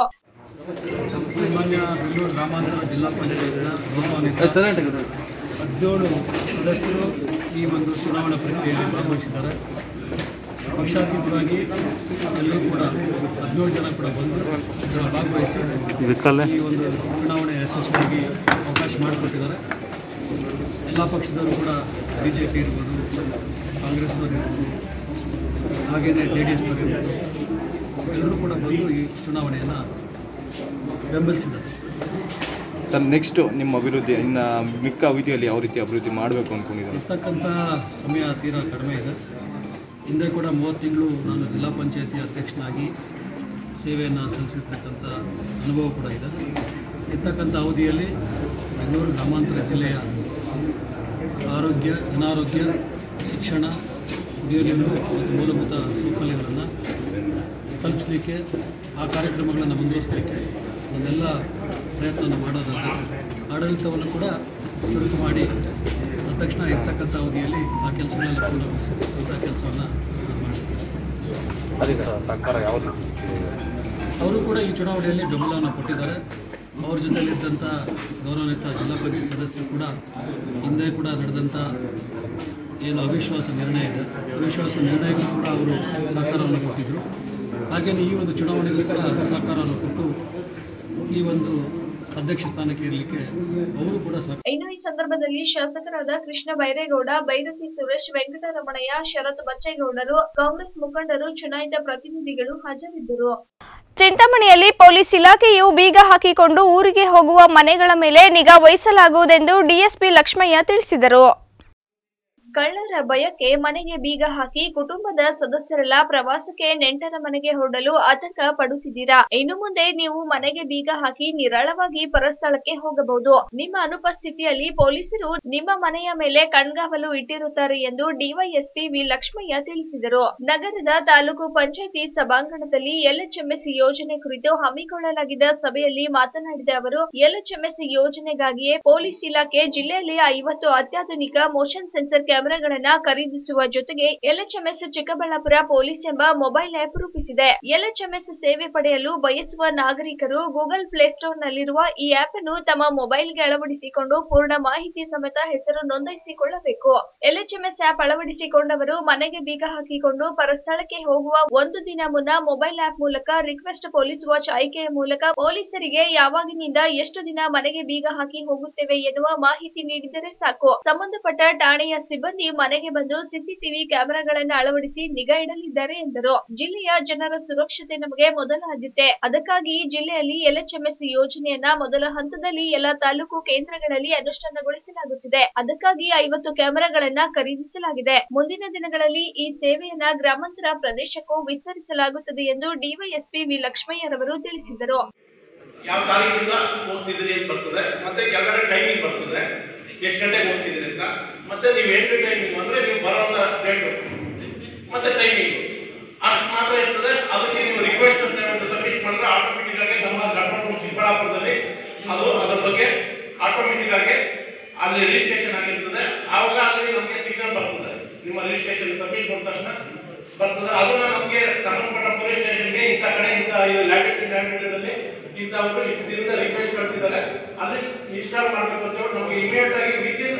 ಸಾಮಾನ್ಯ ಬೆಂಗಳೂರು ಗ್ರಾಮಾಂತರ ಜಿಲ್ಲಾ ಪಂಚಾಯತ್ನ ಗೌರವಾನ್ವಿತ ಹದಿನೇಳು ಸದಸ್ಯರು ಈ ಒಂದು ಚುನಾವಣಾ ಪ್ರಕ್ರಿಯೆಯಲ್ಲಿ ಭಾಗವಹಿಸಿದ್ದಾರೆ ಪಕ್ಷಾತೀತವಾಗಿ ಎಲ್ಲರೂ ಕೂಡ ಹದಿನೇಳು ಜನ ಕೂಡ ಬಂದು ಇದರ ಭಾಗವಹಿಸಿ ಈ ಒಂದು ಚುನಾವಣೆ ಯಶಸ್ವಿಯಾಗಿ ಅವಕಾಶ ಮಾಡಿಕೊಟ್ಟಿದ್ದಾರೆ ಎಲ್ಲ ಪಕ್ಷದವರು ಕೂಡ ಬಿ ಜೆ ಪಿ ಇರ್ಬೋದು ಕಾಂಗ್ರೆಸ್ನವ್ರು ಇರ್ಬೋದು ಹಾಗೆಯೇ ಜೆ ಡಿ ಎಸ್ನವ್ರು ಇರ್ಬೋದು ಎಲ್ಲರೂ ಕೂಡ ಬಂದು ಈ ಚುನಾವಣೆಯನ್ನು ಬೆಂಬಲಿಸಿದ್ದಾರೆ ಸರ್ ನೆಕ್ಸ್ಟ್ ನಿಮ್ಮ ಅಭಿವೃದ್ಧಿ ಇನ್ನು ಮಿಕ್ಕ ಅವಧಿಯಲ್ಲಿ ಯಾವ ರೀತಿ ಅಭಿವೃದ್ಧಿ ಮಾಡಬೇಕು ಅಂದ್ಕೊಂಡಿದ್ದಾರೆ ಇರ್ತಕ್ಕಂಥ ಸಮಯ ತೀರಾ ಕಡಿಮೆ ಇದೆ ಹಿಂದೆ ಕೂಡ ಮೂವತ್ತು ತಿಂಗಳು ನಾನು ಜಿಲ್ಲಾ ಪಂಚಾಯತಿ ಅಧ್ಯಕ್ಷನಾಗಿ ಸೇವೆಯನ್ನು ಸಲ್ಲಿಸಿರ್ತಕ್ಕಂಥ ಅನುಭವ ಕೂಡ ಇದೆ ಇರ್ತಕ್ಕಂಥ ಅವಧಿಯಲ್ಲಿ ಬೆಂಗಳೂರು ಗ್ರಾಮಾಂತರ ಜಿಲ್ಲೆಯ ಆರೋಗ್ಯ ಜನಾರೋಗ್ಯ ಶಿಕ್ಷಣ ಕುಡಿಯುವ ನೀರು ಮತ್ತು ಮೂಲಭೂತ ಸೌಕರ್ಯಗಳನ್ನು ತಲುಪಿಸಲಿಕ್ಕೆ ಆ ಕಾರ್ಯಕ್ರಮಗಳನ್ನು ಮುಂದುವರಿಸಲಿಕ್ಕೆ ಒಂದೆಲ್ಲ ಪ್ರಯತ್ನವನ್ನು ಮಾಡೋದಾದರೆ ಆಡಳಿತವನ್ನು ಕೂಡ ಚುರುಕು ಮಾಡಿ ತಕ್ಷಣ ಇರ್ತಕ್ಕಂಥ ಅವಧಿಯಲ್ಲಿ ಆ ಕೆಲಸಗಳೆಲ್ಲ ಪೂರ್ಣಗೊಳಿಸತಕ್ಕಂಥ ಕೆಲಸವನ್ನು ಮಾಡಿ ಸರ್ಕಾರ ಯಾವುದು ಅವರು ಕೂಡ ಈ ಚುನಾವಣೆಯಲ್ಲಿ ಬೆಂಬಲವನ್ನು ಕೊಟ್ಟಿದ್ದಾರೆ ಅವ್ರ ಜೊತೆಲಿದ್ದಂಥ ಗೌರವಾನ್ವಿತ ಜಿಲ್ಲಾ ಪಂಚಾಯತ್ ಸದಸ್ಯರು ಕೂಡ ಹಿಂದೆ ಕೂಡ ನಡೆದಂಥ ಏನು ಅವಿಶ್ವಾಸ ನಿರ್ಣಯ ಇದೆ ಅವಿಶ್ವಾಸ ನಿರ್ಣಯಕ್ಕೂ ಕೂಡ ಅವರು ಸಹಕಾರವನ್ನು ಕೊಟ್ಟಿದ್ದರು ಹಾಗೆಯೇ ಈ ಒಂದು ಚುನಾವಣೆಗೂ ಕೂಡ ಸಹಕಾರವನ್ನು ಕೊಟ್ಟು ಈ ಒಂದು ಅಧ್ಯಕ್ಷ ಸ್ಥಾನಕ್ಕೆ ಇರಲಿಕ್ಕೆ ಅವರು ಕೂಡ ಸಹ ಇನ್ನು ಈ ಸಂದರ್ಭದಲ್ಲಿ ಶಾಸಕರಾದ ಕೃಷ್ಣ ಬೈರೇಗೌಡ ಬೈರತಿ ಸುರೇಶ್ ವೆಂಕಟರಮಣಯ್ಯ ಶರತ್ ಬಚ್ಚೇಗೌಡರು ಕಾಂಗ್ರೆಸ್ ಮುಖಂಡರು ಚುನಾಯಿತ ಪ್ರತಿನಿಧಿಗಳು ಹಾಜರಿದ್ದರು ಚಿಂತಾಮಣಿಯಲ್ಲಿ ಪೊಲೀಸ್ ಇಲಾಖೆಯು ಬೀಗ ಹಾಕಿಕೊಂಡು ಊರಿಗೆ ಹೋಗುವ ಮನೆಗಳ ಮೇಲೆ ನಿಗಾ ವಹಿಸಲಾಗುವುದೆಂದು ಡಿಎಸ್ಪಿ ಲಕ್ಷ್ಮಯ್ಯ ತಿಳಿಸಿದರು ಕಳ್ಳರ ಭಯಕ್ಕೆ ಮನೆಗೆ ಬೀಗ ಹಾಕಿ ಕುಟುಂಬದ ಸದಸ್ಯರೆಲ್ಲ ಪ್ರವಾಸಕ್ಕೆ ನೆಂಟರ ಮನೆಗೆ ಹೊರಡಲು ಆತಂಕ ಪಡುತ್ತಿದ್ದೀರಾ ಇನ್ನು ಮುಂದೆ ನೀವು ಮನೆಗೆ ಬೀಗ ಹಾಕಿ ನಿರಾಳವಾಗಿ ಪರಸ್ಥಳಕ್ಕೆ ಹೋಗಬಹುದು ನಿಮ್ಮ ಅನುಪಸ್ಥಿತಿಯಲ್ಲಿ ಪೊಲೀಸರು ನಿಮ್ಮ ಮನೆಯ ಮೇಲೆ ಕಣ್ಗಾವಲು ಇಟ್ಟಿರುತ್ತಾರೆ ಎಂದು ಡಿವೈಎಸ್ಪಿ ವಿ ಲಕ್ಷ್ಮಯ್ಯ ತಿಳಿಸಿದರು ನಗರದ ತಾಲೂಕು ಪಂಚಾಯಿತಿ ಸಭಾಂಗಣದಲ್ಲಿ ಎಲ್ಎಚ್ಎಂಎಸ್ ಯೋಜನೆ ಕುರಿತು ಹಮ್ಮಿಕೊಳ್ಳಲಾಗಿದ್ದ ಸಭೆಯಲ್ಲಿ ಮಾತನಾಡಿದ ಅವರು ಎಲ್ಎಚ್ಎಂಎಸ್ ಯೋಜನೆಗಾಗಿಯೇ ಪೊಲೀಸ್ ಇಲಾಖೆ ಜಿಲ್ಲೆಯಲ್ಲಿ ಐವತ್ತು ಅತ್ಯಾಧುನಿಕ ಮೋಷನ್ ಸೆನ್ಸರ್ ಕ್ಯಾಮೆರಾಗಳನ್ನ ಖರೀದಿಸುವ ಜೊತೆಗೆ ಎಲ್ಎಚ್ಎಂಎಸ್ ಚಿಕ್ಕಬಳ್ಳಾಪುರ ಪೊಲೀಸ್ ಎಂಬ ಮೊಬೈಲ್ ಆಪ್ ರೂಪಿಸಿದೆ ಎಲ್ಎಚ್ಎಂಎಸ್ ಸೇವೆ ಪಡೆಯಲು ಬಯಸುವ ನಾಗರಿಕರು ಗೂಗಲ್ ಪ್ಲೇಸ್ಟೋರ್ ನಲ್ಲಿರುವ ಈ ಆಪ್ ಅನ್ನು ತಮ್ಮ ಮೊಬೈಲ್ಗೆ ಅಳವಡಿಸಿಕೊಂಡು ಪೂರ್ಣ ಮಾಹಿತಿ ಸಮೇತ ಹೆಸರು ನೋಂದಾಯಿಸಿಕೊಳ್ಳಬೇಕು ಎಲ್ಎಚ್ಎಂಎಸ್ ಆಪ್ ಅಳವಡಿಸಿಕೊಂಡವರು ಮನೆಗೆ ಬೀಗ ಹಾಕಿಕೊಂಡು ಪರಸ್ಥಳಕ್ಕೆ ಹೋಗುವ ಒಂದು ದಿನ ಮುನ್ನ ಮೊಬೈಲ್ ಆಪ್ ಮೂಲಕ ರಿಕ್ವೆಸ್ಟ್ ಪೊಲೀಸ್ ವಾಚ್ ಆಯ್ಕೆಯ ಮೂಲಕ ಪೊಲೀಸರಿಗೆ ಯಾವಾಗಿನಿಂದ ಎಷ್ಟು ದಿನ ಮನೆಗೆ ಬೀಗ ಹಾಕಿ ಹೋಗುತ್ತೇವೆ ಎನ್ನುವ ಮಾಹಿತಿ ನೀಡಿದರೆ ಸಾಕು ಸಂಬಂಧಪಟ್ಟ ಠಾಣೆಯ ಸಿಬ್ಬಂದಿ ಮನೆಗೆ ಬಂದು ಸಿಸಿಟಿವಿ ಕ್ಯಾಮೆರಾಗಳನ್ನು ಅಳವಡಿಸಿ ನಿಗಾ ಇಡಲಿದ್ದಾರೆ ಎಂದರು ಜಿಲ್ಲೆಯ ಜನರ ಸುರಕ್ಷತೆ ನಮಗೆ ಮೊದಲ ಆದ್ಯತೆ ಅದಕ್ಕಾಗಿ ಜಿಲ್ಲೆಯಲ್ಲಿ ಎಲ್ಎಚ್ಎಂಎಸ್ ಯೋಜನೆಯನ್ನ ಮೊದಲ ಹಂತದಲ್ಲಿ ಎಲ್ಲ ತಾಲೂಕು ಕೇಂದ್ರಗಳಲ್ಲಿ ಅನುಷ್ಠಾನಗೊಳಿಸಲಾಗುತ್ತಿದೆ ಅದಕ್ಕಾಗಿ ಐವತ್ತು ಕ್ಯಾಮೆರಾಗಳನ್ನ ಖರೀದಿಸಲಾಗಿದೆ ಮುಂದಿನ ದಿನಗಳಲ್ಲಿ ಈ ಸೇವೆಯನ್ನ ಗ್ರಾಮಾಂತರ ಪ್ರದೇಶಕ್ಕೂ ವಿಸ್ತರಿಸಲಾಗುತ್ತದೆ ಎಂದು ಡಿವೈಎಸ್ಪಿ ವಿ ಲಕ್ಷ್ಮಯ್ಯರವರು ತಿಳಿಸಿದರು ಯಾವ ತಾರೀಕಿಂದ ಹೋಗ್ತಿದ್ದೀರಿ ಅಂತ ಬರ್ತದೆ ಮತ್ತೆ ಕೆಳಗಡೆ ಟೈಮಿಂಗ್ ಬರ್ತದೆ ಎಷ್ಟು ಗಂಟೆಗೆ ಹೋಗ್ತಿದ್ದೀರಿ ಅಂತ ಮತ್ತೆ ನೀವು ಎಂಟು ಟೈಮಿಂಗ್ ಅಂದ್ರೆ ನೀವು ಬರೋಂಥ ಡೇಟು ಮತ್ತೆ ಟೈಮಿಂಗ್ ಅಷ್ಟು ಮಾತ್ರ ಇರ್ತದೆ ಅದಕ್ಕೆ ನೀವು ರಿಕ್ವೆಸ್ಟ್ ಅಂತ ಹೇಳ್ಬಿಟ್ಟು ಸಬ್ಮಿಟ್ ಮಾಡಿದ್ರೆ ಆಟೋಮೆಟಿಕ್ ಆಗಿ ನಮ್ಮ ಕಂಟ್ರೋಲ್ ಚಿಕ್ಕಬಳ್ಳಾಪುರದಲ್ಲಿ ಅದು ಅದರ ಬಗ್ಗೆ ಆಟೋಮೆಟಿಕ್ ಆಗಿ ಅಲ್ಲಿ ರಿಜಿಸ್ಟ್ರೇಷನ್ ಆಗಿರ್ತದೆ ಆವಾಗ ಅಲ್ಲಿ ನಮಗೆ ಸಿಗ್ನಲ್ ಬರ್ತದೆ ನಿಮ್ಮ ರಿಜಿಸ್ಟ್ರೇಷನ್ ಸಬ್ಮಿಟ್ ಮಾಡಿದ ತಕ್ಷಣ ಬರ್ತದೆ ಅದನ್ನ ನಮಗೆ ಸಂಬಂಧಪಟ್ಟ ಪೊಲೀಸ್ ಸ್ಟೇಷನ್ಗೆ ಇಂಥ ಕಡೆ ಇಂಥ ಇದು ಲ್ಯಾಟಿಟ್ಯೂಡ್ ಲ್ಯಾಟಿಟ್ಯೂಡ್ ಅಲ್ಲಿ ಇಂಥವರು ಇಷ್ಟು ದಿನದ ರಿಕ್ವೆಸ್ಟ್ ಕಳಿಸಿದ್ದಾರೆ ಅದನ್ನ ಇನ್ಸ್ಟಾಲ್ ಮಾಡಬೇಕು ಅಂತ ಹೇಳಿ ನಮಗೆ ಇಮಿಡಿಯೇಟ್ ಆಗಿ ವಿತಿನ್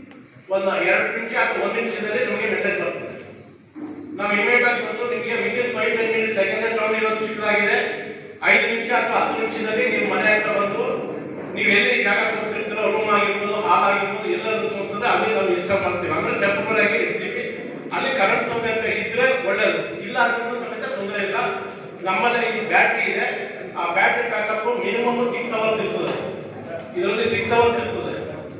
ಒಂದು ಎರಡು ನಿಮಿಷ ಅಥವಾ ಒಂದು ನಿಮಿಷದಲ್ಲಿ ನಮಗೆ ಮೆಸೇಜ್ ಬರ್ತದೆ ನಾವು ಇಮಿಡಿಯೇಟ್ ಆಗಿ ಬಂದು ನಿಮಗೆ within five ten minutes second town ಇರೋದು ಚಿಕ್ಕದಾಗಿದೆ ಐದು ನಿಮಿಷ ಅಥವಾ ಹತ್ತು ನಿಮಿಷದಲ್ಲಿ ನೀವು ಮನೆ ಹತ್ರ ಬಂದು ನೀವು ಎಲ್ಲಿ ಜಾಗ ತೋರಿಸಿರ್ತೀರೋ ರೂಮ್ ಆಗಿರ್ಬೋದು ಹಾಲ್ ಆಗಿರ್ಬೋದು ಎಲ್ಲರೂ ತೋರಿಸಿದ್ರೆ ಅಲ್ಲಿ ನಾವು ಇನ್ಸ್ಟಾಲ್ ಮಾಡ್ತೀವಿ ಅಂದ್ರೆ ಟೆಂಪರರಿ ಆಗಿ ಇರ್ತೀವಿ ಅಲ್ಲಿ ಕರೆಂಟ್ ಸೌಲಭ್ಯ ಇದ್ರೆ ಒಳ್ಳೇದು ಇಲ್ಲ ಅಂದ್ರೂ ಸಮೇತ ತೊಂದರೆ ಇಲ್ಲ ನಮ್ಮಲ್ಲಿ ಈ ಬ್ಯಾಟ್ರಿ ಇದೆ ಆ battery backup minimum six hours ಇರ್ತದೆ ಇದರಲ್ಲಿ ಸಿಕ್ಸ್ ಅವರ್ಸ್ ಇರ್ತದೆ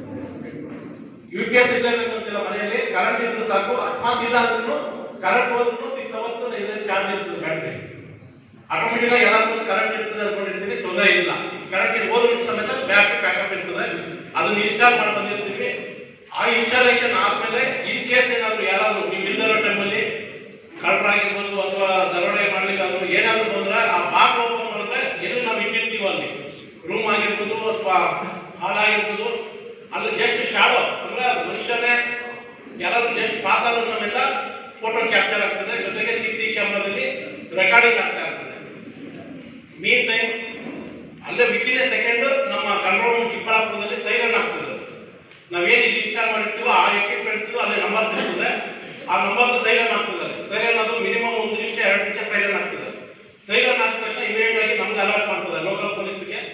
ಯು ಪಿ ಎಸ್ ಇರಲೇಬೇಕು ಅಂತಿಲ್ಲ ಮನೆಯಲ್ಲಿ ಕರೆಂಟ್ ಇದ್ರು ಸಾಕು ಅಕಸ್ಮಾತ್ ಇಲ್ಲ ಅಂದ್ರೂ ಕರೆಂಟ್ ಹೋದ್ರು ಸಿಕ್ಸ್ ಅವರ್ಸ್ ಚಾರ್ಜ್ ಇರ್ತದೆ ಬ್ಯಾಟ್ರಿ ಆಟೋಮೆಟಿಕ್ ಆಗಿ ಎಲ್ಲಾದ್ರೂ ಕರೆಂಟ್ ಇರ್ತದೆ ಅನ್ಕೊಂಡಿರ್ತೀನಿ ತೊಂದರೆ ಇಲ್ಲ ಕರೆಂಟ್ ಹೋದ್ರು ಸಮೇತ ಬ್ಯಾಟ್ರಿ ಬ್ಯಾಕಪ್ ಇರ್ತದೆ ಅದನ್ನ ಇನ್ಸ್ಟಾಲ್ ಮಾಡಿ ಬಂದಿರ್ತೀವಿ ಆ ಇನ್ಸ್ಟಾಲೇಷನ್ ಆದ್ಮೇಲೆ ಇನ್ ಕೇಸ್ ಏನಾದ್ರು ಯಾರಾದ್ರೂ ನೀವು ಇಲ್ದಿರೋ ಟೈಮಲ್ಲಿ ಕಳ್ಳರಾಗಿರ್ಬೋದು ಅಥವಾ ದರೋಡೆ ಮಾಡ್ಲಿಕ್ಕಾದ್ರು ಏನಾದ್ರು ಬಂದ್ರೆ ಆ ಬಾಕ್ ಓಪನ್ ಮಾಡಿದ್ರೆ ಎಲ್ಲಿ ನಾವು ಇಟ್ಟಿರ್ತೀವಿ ಅಲ್ಲಿ ರೂಮ್ ಆಗಿರ್ಬೋದು ಅಥವಾ ಹಾಲ್ ಆಗಿರ್ಬೋದು ಅಲ್ಲಿ ಜಸ್ಟ್ ಶಾಡೋ ಅಂದ್ರೆ ಮನುಷ್ಯನೇ ಯಾರಾದ್ರೂ ಜಸ್ಟ್ ಪಾಸ್ ಆದ್ರೂ ಸಮೇತ ಫೋಟೋ ಕ್ಯಾಪ್ಚರ್ ಆಗ್ತದೆ ಜೊತೆಗೆ ಸಿ ಸಿ ಕ್ಯಾಮ್ರಾದಲ್ಲಿ ರೆಕಾರ್ಡಿಂಗ್ ಆಗ್ತಾ ಇರ್ತದೆ ಮೀನ್ ಟೈಮ್ ಅಲ್ಲೇ ವಿತಿನ್ ಎ ಸೆಕೆಂಡ್ ನಮ್ಮ ಕಂಟ್ರೋಲ್ ರೂಮ್ ಚಿಕ್ಕಬಳ್ಳಾಪುರದಲ್ಲಿ ಸೈರನ್ ಆಗ್ತದೆ ನಾವೇನು ಇನ್ಸ್ಟಾಲ್ ಮಾಡಿರ್ತೀವೋ ಆ ಎಕ್ವಿಪ್ಮೆಂಟ್ಸ್ ಅಲ್ಲಿ ನಂಬರ್ಸ್ ಇರ್ತದೆ ಆ ನಂಬರ್ ಸೈರನ್ ಆಗ್ತದೆ ಸೈರನ್ ಅದು ಮಿನಿಮಮ್ ಒಂದು ನಿಮಿಷ ಎರಡು ನಿಮಿಷ ಸೈರನ್ ಆಗ್ತದೆ ಸೈರನ್ ಆದ ತಕ್ಷಣ ಇಮಿಡಿಯೇಟ್ ಆಗಿ ನಮ್ಗೆ ಅಲರ್ಟ್ ಮಾಡ್ತದೆ ಲೋಕಲ್ ಪೊಲೀಸ್ಗೆ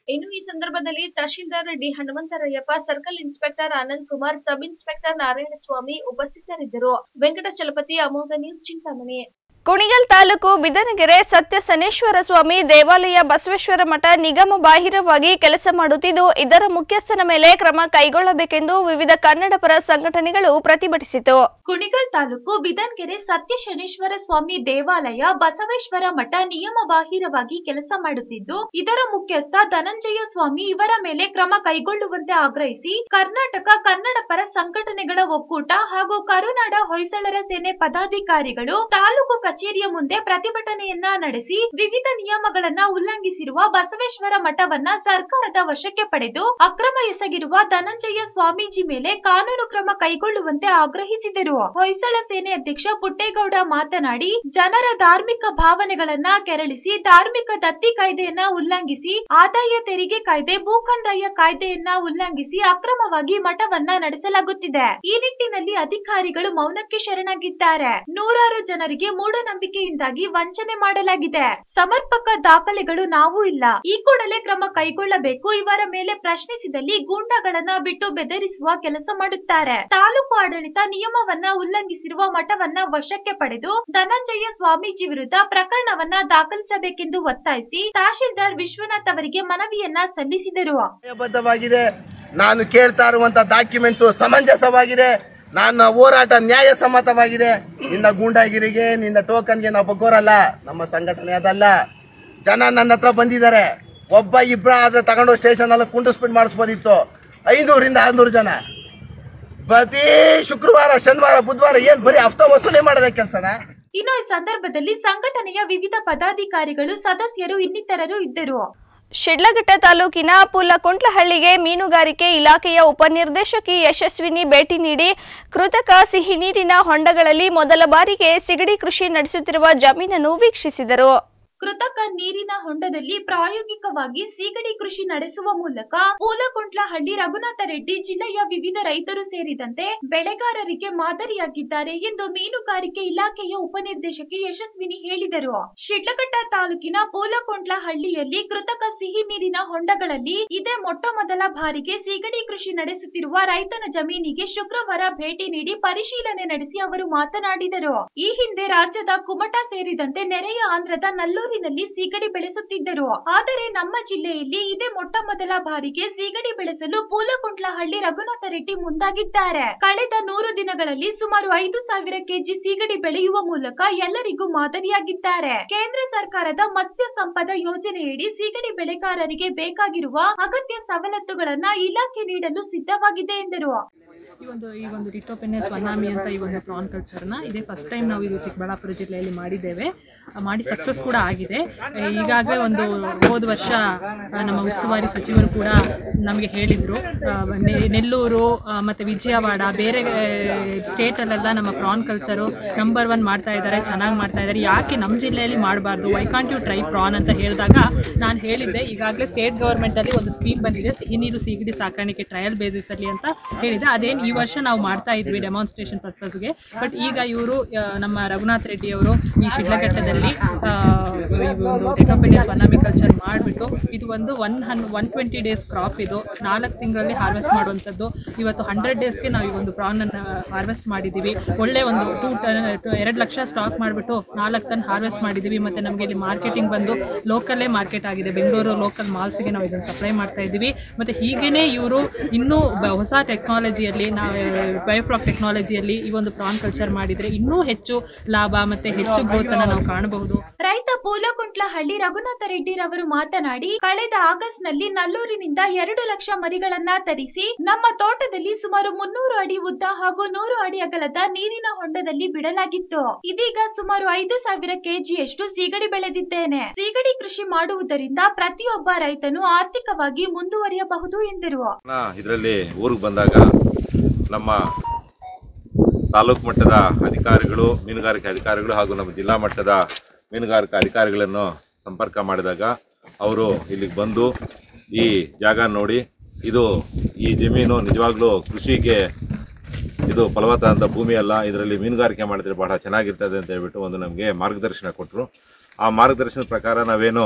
ಇನ್ನು ಈ ಸಂದರ್ಭದಲ್ಲಿ tahsildar D Hanumantharayappa circle inspector Anand Kumar sub inspector Narayanaswamy ಉಪಸ್ಥಿತರಿದ್ದರು ವೆಂಕಟಚಲಪತಿ ಅಮೋಘ ನ್ಯೂಸ್ ಚಿಂತಾಮಣಿ ಕುಣಿಗಲ್ ತಾಲೂಕು ಬಿದನಗೆರೆ ಸತ್ಯ ಸನೇಶ್ವರ ಸ್ವಾಮಿ ದೇವಾಲಯ ಬಸವೇಶ್ವರ ಮಠ ನಿಗಮ ಬಾಹಿರವಾಗಿ ಕೆಲಸ ಮಾಡುತ್ತಿದ್ದು ಇದರ ಮುಖ್ಯಸ್ಥನ ಮೇಲೆ ಕ್ರಮ ಕೈಗೊಳ್ಳಬೇಕೆಂದು ವಿವಿಧ ಕನ್ನಡಪರ ಸಂಘಟನೆಗಳು ಪ್ರತಿಭಟಿಸಿತು ಕುಣಿಗಲ್ ತಾಲೂಕು ಬಿದನ್ಗೆರೆ ಸತ್ಯ ಶನೇಶ್ವರ ಸ್ವಾಮಿ ದೇವಾಲಯ ಬಸವೇಶ್ವರ ಮಠ ನಿಯಮ ಬಾಹಿರವಾಗಿ ಕೆಲಸ ಮಾಡುತ್ತಿದ್ದು ಇದರ ಮುಖ್ಯಸ್ಥ ಧನಂಜಯ ಸ್ವಾಮಿ ಇವರ ಮೇಲೆ ಕ್ರಮ ಕೈಗೊಳ್ಳುವಂತೆ ಆಗ್ರಹಿಸಿ ಕರ್ನಾಟಕ ಕನ್ನಡ ಪರ ಸಂಘಟನೆಗಳ ಒಕ್ಕೂಟ ಹಾಗೂ ಕರುನಾಡ ಹೊಯ್ಸಳರ ಸೇನೆ ಪದಾಧಿಕಾರಿಗಳು ತಾಲೂಕು ಕಚೇರಿಯ ಮುಂದೆ ಪ್ರತಿಭಟನೆಯನ್ನ ನಡೆಸಿ ವಿವಿಧ ನಿಯಮಗಳನ್ನ ಉಲ್ಲಂಘಿಸಿರುವ ಬಸವೇಶ್ವರ ಮಠವನ್ನ ಸರ್ಕಾರದ ವಶಕ್ಕೆ ಪಡೆದು ಅಕ್ರಮ ಎಸಗಿರುವ ಧನಂಜಯ ಸ್ವಾಮೀಜಿ ಮೇಲೆ ಕಾನೂನು ಕ್ರಮ ಕೈಗೊಳ್ಳುವಂತೆ ಆಗ್ರಹಿಸಿದರು ಹೊಯ್ಸಳ ಸೇನೆ ಅಧ್ಯಕ್ಷ ಪುಟ್ಟೇಗೌಡ ಮಾತನಾಡಿ ಜನರ ಧಾರ್ಮಿಕ ಭಾವನೆಗಳನ್ನ ಕೆರಳಿಸಿ ಧಾರ್ಮಿಕ ದತ್ತಿ ಕಾಯ್ದೆಯನ್ನ ಉಲ್ಲಂಘಿಸಿ ಆದಾಯ ತೆರಿಗೆ ಕಾಯ್ದೆ ಭೂ ಕಂದಾಯ ಕಾಯ್ದೆಯನ್ನ ಉಲ್ಲಂಘಿಸಿ ಅಕ್ರಮವಾಗಿ ಮಠವನ್ನ ನಡೆಸಲಾಗುತ್ತಿದೆ ಈ ನಿಟ್ಟಿನಲ್ಲಿ ಅಧಿಕಾರಿಗಳು ಮೌನಕ್ಕೆ ಶರಣಾಗಿದ್ದಾರೆ ನೂರಾರು ಜನರಿಗೆ ಮೂಢನಂಬಿಕೆಯಿಂದಾಗಿ ವಂಚನೆ ಮಾಡಲಾಗಿದೆ ಸಮರ್ಪಕ ದಾಖಲೆಗಳು ನಾವು ಇಲ್ಲ ಈ ಕೂಡಲೇ ಕ್ರಮ ಕೈಗೊಳ್ಳಬೇಕು ಇವರ ಮೇಲೆ ಪ್ರಶ್ನಿಸಿದಲ್ಲಿ ಗೂಂಡಾಗಳನ್ನ ಬಿಟ್ಟು ಬೆದರಿಸುವ ಕೆಲಸ ಮಾಡುತ್ತಾರೆ ತಾಲೂಕು ಆಡಳಿತ ನಿಯಮವನ್ನ ಉಲ್ಲಂಘಿಸಿರುವ ಮಠವನ್ನ ವಶಕ್ಕೆ ಪಡೆದು ಧನಂಜಯ ಸ್ವಾಮೀಜಿ ವಿರುದ್ಧ ಪ್ರಕರಣವನ್ನ ದಾಖಲಿಸಬೇಕೆಂದು ಒತ್ತಾಯಿಸಿ ತಹಶೀಲ್ದಾರ್ ವಿಶ್ವನಾಥ್ ಅವರಿಗೆ ಮನವಿಯನ್ನ ಸಲ್ಲಿಸಿದರು ನ್ಯಾಯಬದ್ಧವಾಗಿದೆ ನಾನು ಕೇಳ್ತಾ ಇರುವಂತ ಡಾಕ್ಯುಮೆಂಟ್ಸ್ ಸಮಂಜಸವಾಗಿದೆ ನನ್ನ ಹೋರಾಟ ನ್ಯಾಯಸಮ್ಮತವಾಗಿದೆ ನಿನ್ನ ಗೂಂಡಾಗಿರಿಗೆ ನಿನ್ನ ಟೋಕನ್ಗೆ ನಾವು ಬಗ್ಗೋರಲ್ಲ ನಮ್ಮ ಸಂಘಟನೆ ಅದಲ್ಲ ಜನ ನನ್ನ ಹತ್ರ ಬಂದಿದ್ದಾರೆ ಒಬ್ಬ ಇಬ್ಬರ ಆದ್ರೆ ತಗೊಂಡು ಸ್ಟೇಷನ್ ಅಲ್ಲಿ ಕುಂಡಿಸ್ಬಿಟ್ಟು ಮಾಡಿಸ್ಬೋದಿತ್ತು ಐನೂರಿಂದ ಆರ್ನೂರು ಜನ ಪ್ರತಿ ಶುಕ್ರವಾರ ಶನಿವಾರ ಬುಧವಾರ ಏನ್ ಬರೀ ಹಫ್ತಾ ವಸೂಲಿ ಮಾಡೋದೇ ಕೆಲಸನಾ ಇನ್ನು ಈ ಸಂದರ್ಭದಲ್ಲಿ ಸಂಘಟನೆಯ ವಿವಿಧ ಪದಾಧಿಕಾರಿಗಳು ಸದಸ್ಯರು ಇನ್ನಿತರರು ಇದ್ದರು ಶಿಡ್ಲಘಟ್ಟ ತಾಲೂಕಿನ ಪುಲ್ಲಕೊಂಟ್ಲಹಳ್ಳಿಗೆ ಮೀನುಗಾರಿಕೆ ಇಲಾಖೆಯ ಉಪನಿರ್ದೇಶಕಿ ಯಶಸ್ವಿನಿ ಭೇಟಿ ನೀಡಿ ಕೃತಕ ಸಿಹಿ ನೀರಿನ ಹೊಂಡಗಳಲ್ಲಿ ಮೊದಲ ಬಾರಿಗೆ ಸಿಗಡಿ ಕೃಷಿ ನಡೆಸುತ್ತಿರುವ ಜಮೀನನ್ನು ವೀಕ್ಷಿಸಿದರು ಕೃತಕ ನೀರಿನ ಹೊಂಡದಲ್ಲಿ ಪ್ರಾಯೋಗಿಕವಾಗಿ ಸೀಗಡಿ ಕೃಷಿ ನಡೆಸುವ ಮೂಲಕ ಪೂಲಕೊಂಟ್ಲಹಳ್ಳಿ ರಘುನಾಥ ರೆಡ್ಡಿ ಜಿಲ್ಲೆಯ ವಿವಿಧ ರೈತರು ಸೇರಿದಂತೆ ಬೆಳೆಗಾರರಿಗೆ ಮಾದರಿಯಾಗಿದ್ದಾರೆ ಎಂದು ಮೀನುಗಾರಿಕೆ ಇಲಾಖೆಯ ಉಪನಿರ್ದೇಶಕಿ ಯಶಸ್ವಿನಿ ಹೇಳಿದರು ಶಿಡ್ಲಘಟ್ಟ ತಾಲೂಕಿನ ಪೂಲಕೊಂಟ್ಲಹಳ್ಳಿಯಲ್ಲಿ ಕೃತಕ ಸಿಹಿ ನೀರಿನ ಹೊಂಡಗಳಲ್ಲಿ ಇದೇ ಮೊಟ್ಟ ಮೊದಲ ಬಾರಿಗೆ ಸೀಗಡಿ ಕೃಷಿ ನಡೆಸುತ್ತಿರುವ ರೈತನ ಜಮೀನಿಗೆ ಶುಕ್ರವಾರ ಭೇಟಿ ನೀಡಿ ಪರಿಶೀಲನೆ ನಡೆಸಿ ಅವರು ಮಾತನಾಡಿದರು ಈ ಹಿಂದೆ ರಾಜ್ಯದ ಕುಮಟಾ ಸೇರಿದಂತೆ ನೆರೆಯ ಆಂಧ್ರದ ನಲ್ಲೂರಿನಲ್ಲಿ ಸೀಗಡಿ ಬೆಳೆಸುತ್ತಿದ್ದರು ಆದರೆ ನಮ್ಮ ಜಿಲ್ಲೆಯಲ್ಲಿ ಇದೇ ಮೊಟ್ಟ ಮೊದಲ ಬಾರಿಗೆ ಸೀಗಡಿ ಬೆಳೆಸಲು ಪೂಲಕೊಂಟ್ಲಹಳ್ಳಿ ರಘುನಾಥ ರೆಡ್ಡಿ ಮುಂದಾಗಿದ್ದಾರೆ ಕಳೆದ ನೂರು ದಿನಗಳಲ್ಲಿ ಸುಮಾರು ಐದು ಸಾವಿರ ಕೆಜಿ ಸೀಗಡಿ ಬೆಳೆಯುವ ಮೂಲಕ ಎಲ್ಲರಿಗೂ ಮಾದರಿಯಾಗಿದ್ದಾರೆ ಕೇಂದ್ರ ಸರ್ಕಾರದ ಮತ್ಸ್ಯ ಸಂಪದ ಯೋಜನೆಯಡಿ ಸೀಗಡಿ ಬೆಳೆಗಾರರಿಗೆ ಬೇಕಾಗಿರುವ ಅಗತ್ಯ ಸವಲತ್ತುಗಳನ್ನ ಇಲಾಖೆ ನೀಡಲು ಸಿದ್ಧವಾಗಿದೆ ಎಂದರು ಈ ಒಂದು ಈ ಒಂದು ರಿಟೋಪೆನೆಸ್ ವನಾಮಿ ಅಂತ ಈ ಒಂದು ಪ್ರಾನ್ ಕಲ್ಚರ್ನ ಇದೇ ಫಸ್ಟ್ ಟೈಮ್ ನಾವು ಇದು ಚಿಕ್ಕಬಳ್ಳಾಪುರ ಜಿಲ್ಲೆಯಲ್ಲಿ ಮಾಡಿದ್ದೇವೆ ಆ, ಮಾಡಿ ಸಕ್ಸಸ್ ಕೂಡ ಆಗಿದೆ ಈಗಾಗಲೇ ಒಂದು ಹೋದ ವರ್ಷ ಆ, ನಮ್ಮ ಉಸ್ತುವಾರಿ ಸಚಿವರು ಕೂಡ ನಮಗೆ ಹೇಳಿದರು ನೆಲ್ಲೂರು ಆ, ಮತ್ತು ವಿಜಯವಾಡ ಬೇರೆ ಸ್ಟೇಟಲ್ಲೆಲ್ಲ ನಮ್ಮ ಪ್ರಾನ್ ಕಲ್ಚರು ನಂಬರ್ ಒನ್ ಮಾಡ್ತಾ ಇದ್ದಾರೆ ಚೆನ್ನಾಗಿ ಮಾಡ್ತಾ ಇದ್ದಾರೆ ಯಾಕೆ ನಮ್ಮ ಜಿಲ್ಲೆಯಲ್ಲಿ ಮಾಡಬಾರ್ದು why can't you try prawn ಅಂತ ಹೇಳಿದಾಗ ನಾನು ಹೇಳಿದ್ದೆ ಈಗಾಗಲೇ ಸ್ಟೇಟ್ ಗೌರ್ಮೆಂಟಲ್ಲಿ ಒಂದು ಸ್ಕೀಮ್ ಬಂದಿದೆ ಸಿಹಿ ನೀರು ಸೀಗಡಿ ಸಾಕಾಣಿಕೆ ಟ್ರಯಲ್ ಬೇಸಿಸಲ್ಲಿ ಅಂತ ಹೇಳಿದೆ ಅದೇನು ಈ ವರ್ಷ ನಾವು ಮಾಡ್ತಾ ಇದ್ವಿ ಡೆಮಾನ್ಸ್ಟ್ರೇಷನ್ ಪರ್ಪಸ್ಗೆ ಬಟ್ ಈಗ ಇವರು ನಮ್ಮ ರಘುನಾಥ್ ರೆಡ್ಡಿ ಅವರು ಈ ಶಿಡ್ಲಘಟ್ಟದಲ್ಲಿ ಆ, ಈ ಒಂದು ಟೆಕ್ನೋಪೆನಿಯಸ್ ವನಾಮಿ ಕಲ್ಚರ್ ಮಾಡಿಬಿಟ್ಟು ಇದು ಒಂದು ಒನ್ ಹನ್ ಒನ್ ಟ್ವೆಂಟಿ ಡೇಸ್ ಕ್ರಾಪ್ ಇದು ನಾಲ್ಕು ತಿಂಗಳಲ್ಲಿ ಹಾರ್ವೆಸ್ಟ್ ಮಾಡುವಂಥದ್ದು ಇವತ್ತು ಹಂಡ್ರೆಡ್ ಡೇಸ್ಗೆ ನಾವು ಈ ಒಂದು ಪ್ರಾನನ್ನು ಹಾರ್ವೆಸ್ಟ್ ಮಾಡಿದ್ದೀವಿ ಒಳ್ಳೆ ಒಂದು ಟೂ ಟನ್ ಎರಡು ಲಕ್ಷ ಸ್ಟಾಕ್ ಮಾಡಿಬಿಟ್ಟು ನಾಲ್ಕು ಟನ್ ಹಾರ್ವೆಸ್ಟ್ ಮಾಡಿದ್ದೀವಿ ಮತ್ತು ನಮಗೆ ಇಲ್ಲಿ ಮಾರ್ಕೆಟಿಂಗ್ ಬಂದು ಲೋಕಲ್ಲೇ ಮಾರ್ಕೆಟ್ ಆಗಿದೆ ಬೆಂಗಳೂರು ಲೋಕಲ್ ಮಾಲ್ಸ್ಗೆ ನಾವು ಇದನ್ನು ಸಪ್ಲೈ ಮಾಡ್ತಾ ಇದ್ದೀವಿ ಮತ್ತು ಹೀಗೇ ಇವರು ಇನ್ನೂ ಬ- ಹೊಸ ಟೆಕ್ನಾಲಜಿಯಲ್ಲಿ ನಾವು ಬಯೋಫ್ಲಾಕ್ ಟೆಕ್ನಾಲಜಿಯಲ್ಲಿ ಈ ಒಂದು ಪ್ರಾನ್ ಕಲ್ಚರ್ ಮಾಡಿದರೆ ಇನ್ನೂ ಹೆಚ್ಚು ಲಾಭ ಮತ್ತು ಹೆಚ್ಚು ಗ್ರೋತನ್ನು ನಾವು ಕಾಣಬಹುದು ರೈತ ಪೂಲಕುಂಟ್ಲಹಳ್ಳಿ ರಘುನಾಥ ರೆಡ್ಡಿರವರು ಮಾತನಾಡಿ ಕಳೆದ ಆಗಸ್ಟ್ ನಲ್ಲಿ ನಲ್ಲೂರಿನಿಂದ ಎರಡು ಲಕ್ಷ ಮರಿಗಳನ್ನ ತರಿಸಿ ನಮ್ಮ ತೋಟದಲ್ಲಿ ಸುಮಾರು ಮುನ್ನೂರು ಅಡಿ ಉದ್ದ ಹಾಗೂ ನೂರು ಅಡಿ ಅಗಲದ ನೀರಿನ ಹೊಂಡದಲ್ಲಿ ಬಿಡಲಾಗಿತ್ತು ಇದೀಗ ಸುಮಾರು ಐದು ಸಾವಿರ ಕೆಜಿಯಷ್ಟು ಸೀಗಡಿ ಬೆಳೆದಿದ್ದೇನೆ ಸೀಗಡಿ ಕೃಷಿ ಮಾಡುವುದರಿಂದ ಪ್ರತಿಯೊಬ್ಬ ರೈತನು ಆರ್ಥಿಕವಾಗಿ ಮುಂದುವರಿಯಬಹುದು ಎಂದರು ಇದರಲ್ಲಿ ಊರಿಗೆ ಬಂದಾಗ ನಮ್ಮ ತಾಲೂಕು ಮಟ್ಟದ ಅಧಿಕಾರಿಗಳು ಮೀನುಗಾರಿಕೆ ಅಧಿಕಾರಿಗಳು ಹಾಗೂ ನಮ್ಮ ಜಿಲ್ಲಾ ಮಟ್ಟದ ಮೀನುಗಾರಿಕೆ ಅಧಿಕಾರಿಗಳನ್ನು ಸಂಪರ್ಕ ಮಾಡಿದಾಗ ಅವರು ಇಲ್ಲಿಗೆ ಬಂದು ಈ ಜಾಗ ನೋಡಿ ಇದು ಈ ಜಮೀನು ನಿಜವಾಗ್ಲೂ ಕೃಷಿಗೆ ಇದು ಫಲವತ್ತಾದಂಥ ಭೂಮಿ ಅಲ್ಲ ಇದರಲ್ಲಿ ಮೀನುಗಾರಿಕೆ ಮಾಡಿದ್ರೆ ಬಹಳ ಚೆನ್ನಾಗಿರ್ತದೆ ಅಂತ ಹೇಳ್ಬಿಟ್ಟು ಒಂದು ನಮಗೆ ಮಾರ್ಗದರ್ಶನ ಕೊಟ್ಟರು ಆ ಮಾರ್ಗದರ್ಶನದ ಪ್ರಕಾರ ನಾವೇನು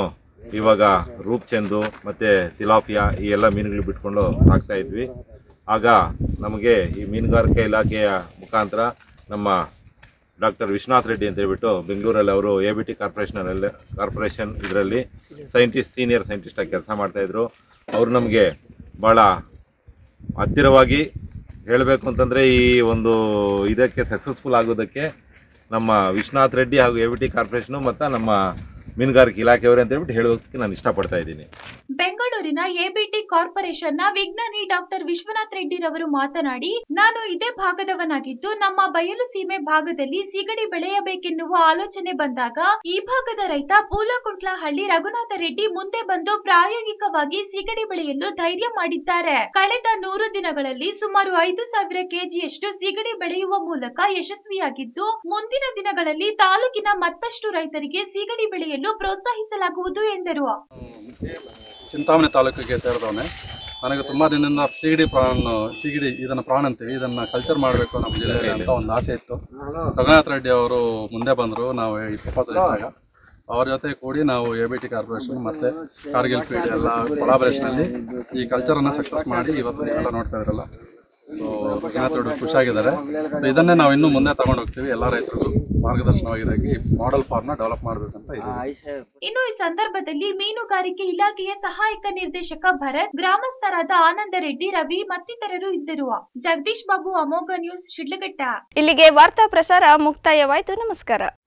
ಇವಾಗ ರೂಪ್ಚಂದು ಮತ್ತು ತಿಲಾಪಿಯಾ ಈ ಎಲ್ಲ ಮೀನುಗಳು ಬಿಟ್ಕೊಂಡು ಸಾಕ್ತಾ ಇದ್ವಿ ಆಗ ನಮಗೆ ಈ ಮೀನುಗಾರಿಕೆ ಇಲಾಖೆಯ ಮುಖಾಂತರ ನಮ್ಮ ಡಾಕ್ಟರ್ ವಿಶ್ವನಾಥ್ ರೆಡ್ಡಿ ಅಂತ ಹೇಳ್ಬಿಟ್ಟು ಬೆಂಗಳೂರಲ್ಲಿ ಅವರು ಎ ಬಿ ಟಿ ಕಾರ್ಪೊರೇಷನಲ್ಲಿ ಕಾರ್ಪೊರೇಷನ್ ಇದರಲ್ಲಿ ಸೈಂಟಿಸ್ಟ್ ಸೀನಿಯರ್ ಸೈಂಟಿಸ್ಟಾಗಿ ಕೆಲಸ ಮಾಡ್ತಾಯಿದ್ರು ಅವರು ನಮಗೆ ಭಾಳ ಹತ್ತಿರವಾಗಿ ಹೇಳಬೇಕು ಅಂತಂದರೆ ಈ ಒಂದು ಇದಕ್ಕೆ ಸಕ್ಸಸ್ಫುಲ್ ಆಗೋದಕ್ಕೆ ನಮ್ಮ ವಿಶ್ವನಾಥ್ ರೆಡ್ಡಿ ಹಾಗೂ ಎ ಬಿ ಟಿ ಕಾರ್ಪೊರೇಷನು ಮತ್ತು ನಮ್ಮ ಮೀನುಗಾರಿಕೆ ಇಲಾಖೆಯವರು ಅಂತ ಹೇಳ್ಬಿಟ್ಟು ಹೇಳೋದಕ್ಕೆ ನಾನು ಇಷ್ಟಪಡ್ತಾ ಇದ್ದೀನಿ ಬೆಂಗಳೂರಿನ ಎಬಿಟಿ ಕಾರ್ಪೊರೇಷನ್ನ ವಿಜ್ಞಾನಿ ಡಾಕ್ಟರ್ ವಿಶ್ವನಾಥ್ ರೆಡ್ಡಿರವರು ಮಾತನಾಡಿ ನಾನು ಇದೇ ಭಾಗದವನಾಗಿದ್ದು ನಮ್ಮ ಬಯಲು ಸೀಮೆ ಭಾಗದಲ್ಲಿ ಸಿಗಡಿ ಬೆಳೆಯಬೇಕೆನ್ನುವ ಆಲೋಚನೆ ಬಂದಾಗ ಈ ಭಾಗದ ರೈತ ಪೂಲಕುಂಟ್ಲಹಳ್ಳಿ ರಘುನಾಥ ರೆಡ್ಡಿ ಮುಂದೆ ಬಂದು ಪ್ರಾಯೋಗಿಕವಾಗಿ ಸಿಗಡಿ ಬೆಳೆಯಲು ಧೈರ್ಯ ಮಾಡಿದ್ದಾರೆ ಕಳೆದ ನೂರು ದಿನಗಳಲ್ಲಿ ಸುಮಾರು ಐದು ಸಾವಿರ ಕೆಜಿಯಷ್ಟು ಸಿಗಡಿ ಬೆಳೆಯುವ ಮೂಲಕ ಯಶಸ್ವಿಯಾಗಿದ್ದು ಮುಂದಿನ ದಿನಗಳಲ್ಲಿ ತಾಲೂಕಿನ ಮತ್ತಷ್ಟು ರೈತರಿಗೆ ಸಿಗಡಿ ಬೆಳೆಯಲು ಪ್ರೋತ್ಸಾಹಿಸಲಾಗುವುದು ಎಂದರು ಚಿಂತಾಮಣಿ ತಾಲೂಕಿಗೆ ಸೇರಿದವನೇ ನನಗೆ ತುಂಬ ದಿನದಿಂದ ಸಿಗಡಿ ಪ್ರಾಣ ಸಿಗಡಿ ಇದನ್ನು ಪ್ರಾಣ ಅಂತೀವಿ ಇದನ್ನು ಕಲ್ಚರ್ ಮಾಡಬೇಕು ನಮ್ಮ ಜಿಲ್ಲೆಯಲ್ಲಿ ಅಂತ ಒಂದು ಆಸೆ ಇತ್ತು ರಘುನಾಥ್ ರೆಡ್ಡಿ ಅವರು ಮುಂದೆ ಬಂದರು ನಾವು ಈ ಪ್ರಪೋಸಲ್ ಇಟ್ಟಾಗ ಅವ್ರ ಜೊತೆ ಕೂಡಿ ನಾವು ಎ ಬಿ ಟಿ ಕಾರ್ಪೊರೇಷನ್ ಮತ್ತು ಕಾರ್ಗಿಲ್ ಫೀಲ್ಡ್ ಎಲ್ಲ ಕೊಲಾಬರೇಷನಲ್ಲಿ ಈ ಕಲ್ಚರನ್ನು ಸಕ್ಸಸ್ ಮಾಡಿ ಇವತ್ತು ಎಲ್ಲ ನೋಡ್ತಾ ಇದ್ರಲ್ಲ ಸೊ ರಘುನಾಥ್ ರೆಡ್ಡಿ ಖುಷಿಯಾಗಿದ್ದಾರೆ ಸೊ ಇದನ್ನೇ ನಾವು ಇನ್ನೂ ಮುಂದೆ ತಗೊಂಡು ಹೋಗ್ತೀವಿ ಎಲ್ಲ ರೈತರಿಗೂ ಮಾರ್ಗದರ್ಶನವಾಗಿದ್ದಾಗಿ ಮಾಡೆಲ್ ಫಾರ್ಮ್ನ ಡೆವಲಪ್ ಮಾಡಬೇಕಂತ ಇದ್ದೀವಿ ಇನ್ನು ಈ ಸಂದರ್ಭದಲ್ಲಿ ಮೀನುಗಾರಿಕೆ ಇಲಾಖೆಯ ಸಹಾಯಕ ನಿರ್ದೇಶಕ ಭರತ್ ಗ್ರಾಮಸ್ಥರಾದ ಆನಂದ ರೆಡ್ಡಿ ರವಿ ಮತ್ತಿತರರು ಇದ್ದರು ಜಗದೀಶ್ ಬಾಬು ಅಮೋಘ ನ್ಯೂಸ್ ಶಿಡ್ಲಘಟ್ಟ ಇಲ್ಲಿಗೆ ವಾರ್ತಾ ಪ್ರಸಾರ ಮುಕ್ತಾಯವಾಯಿತು ನಮಸ್ಕಾರ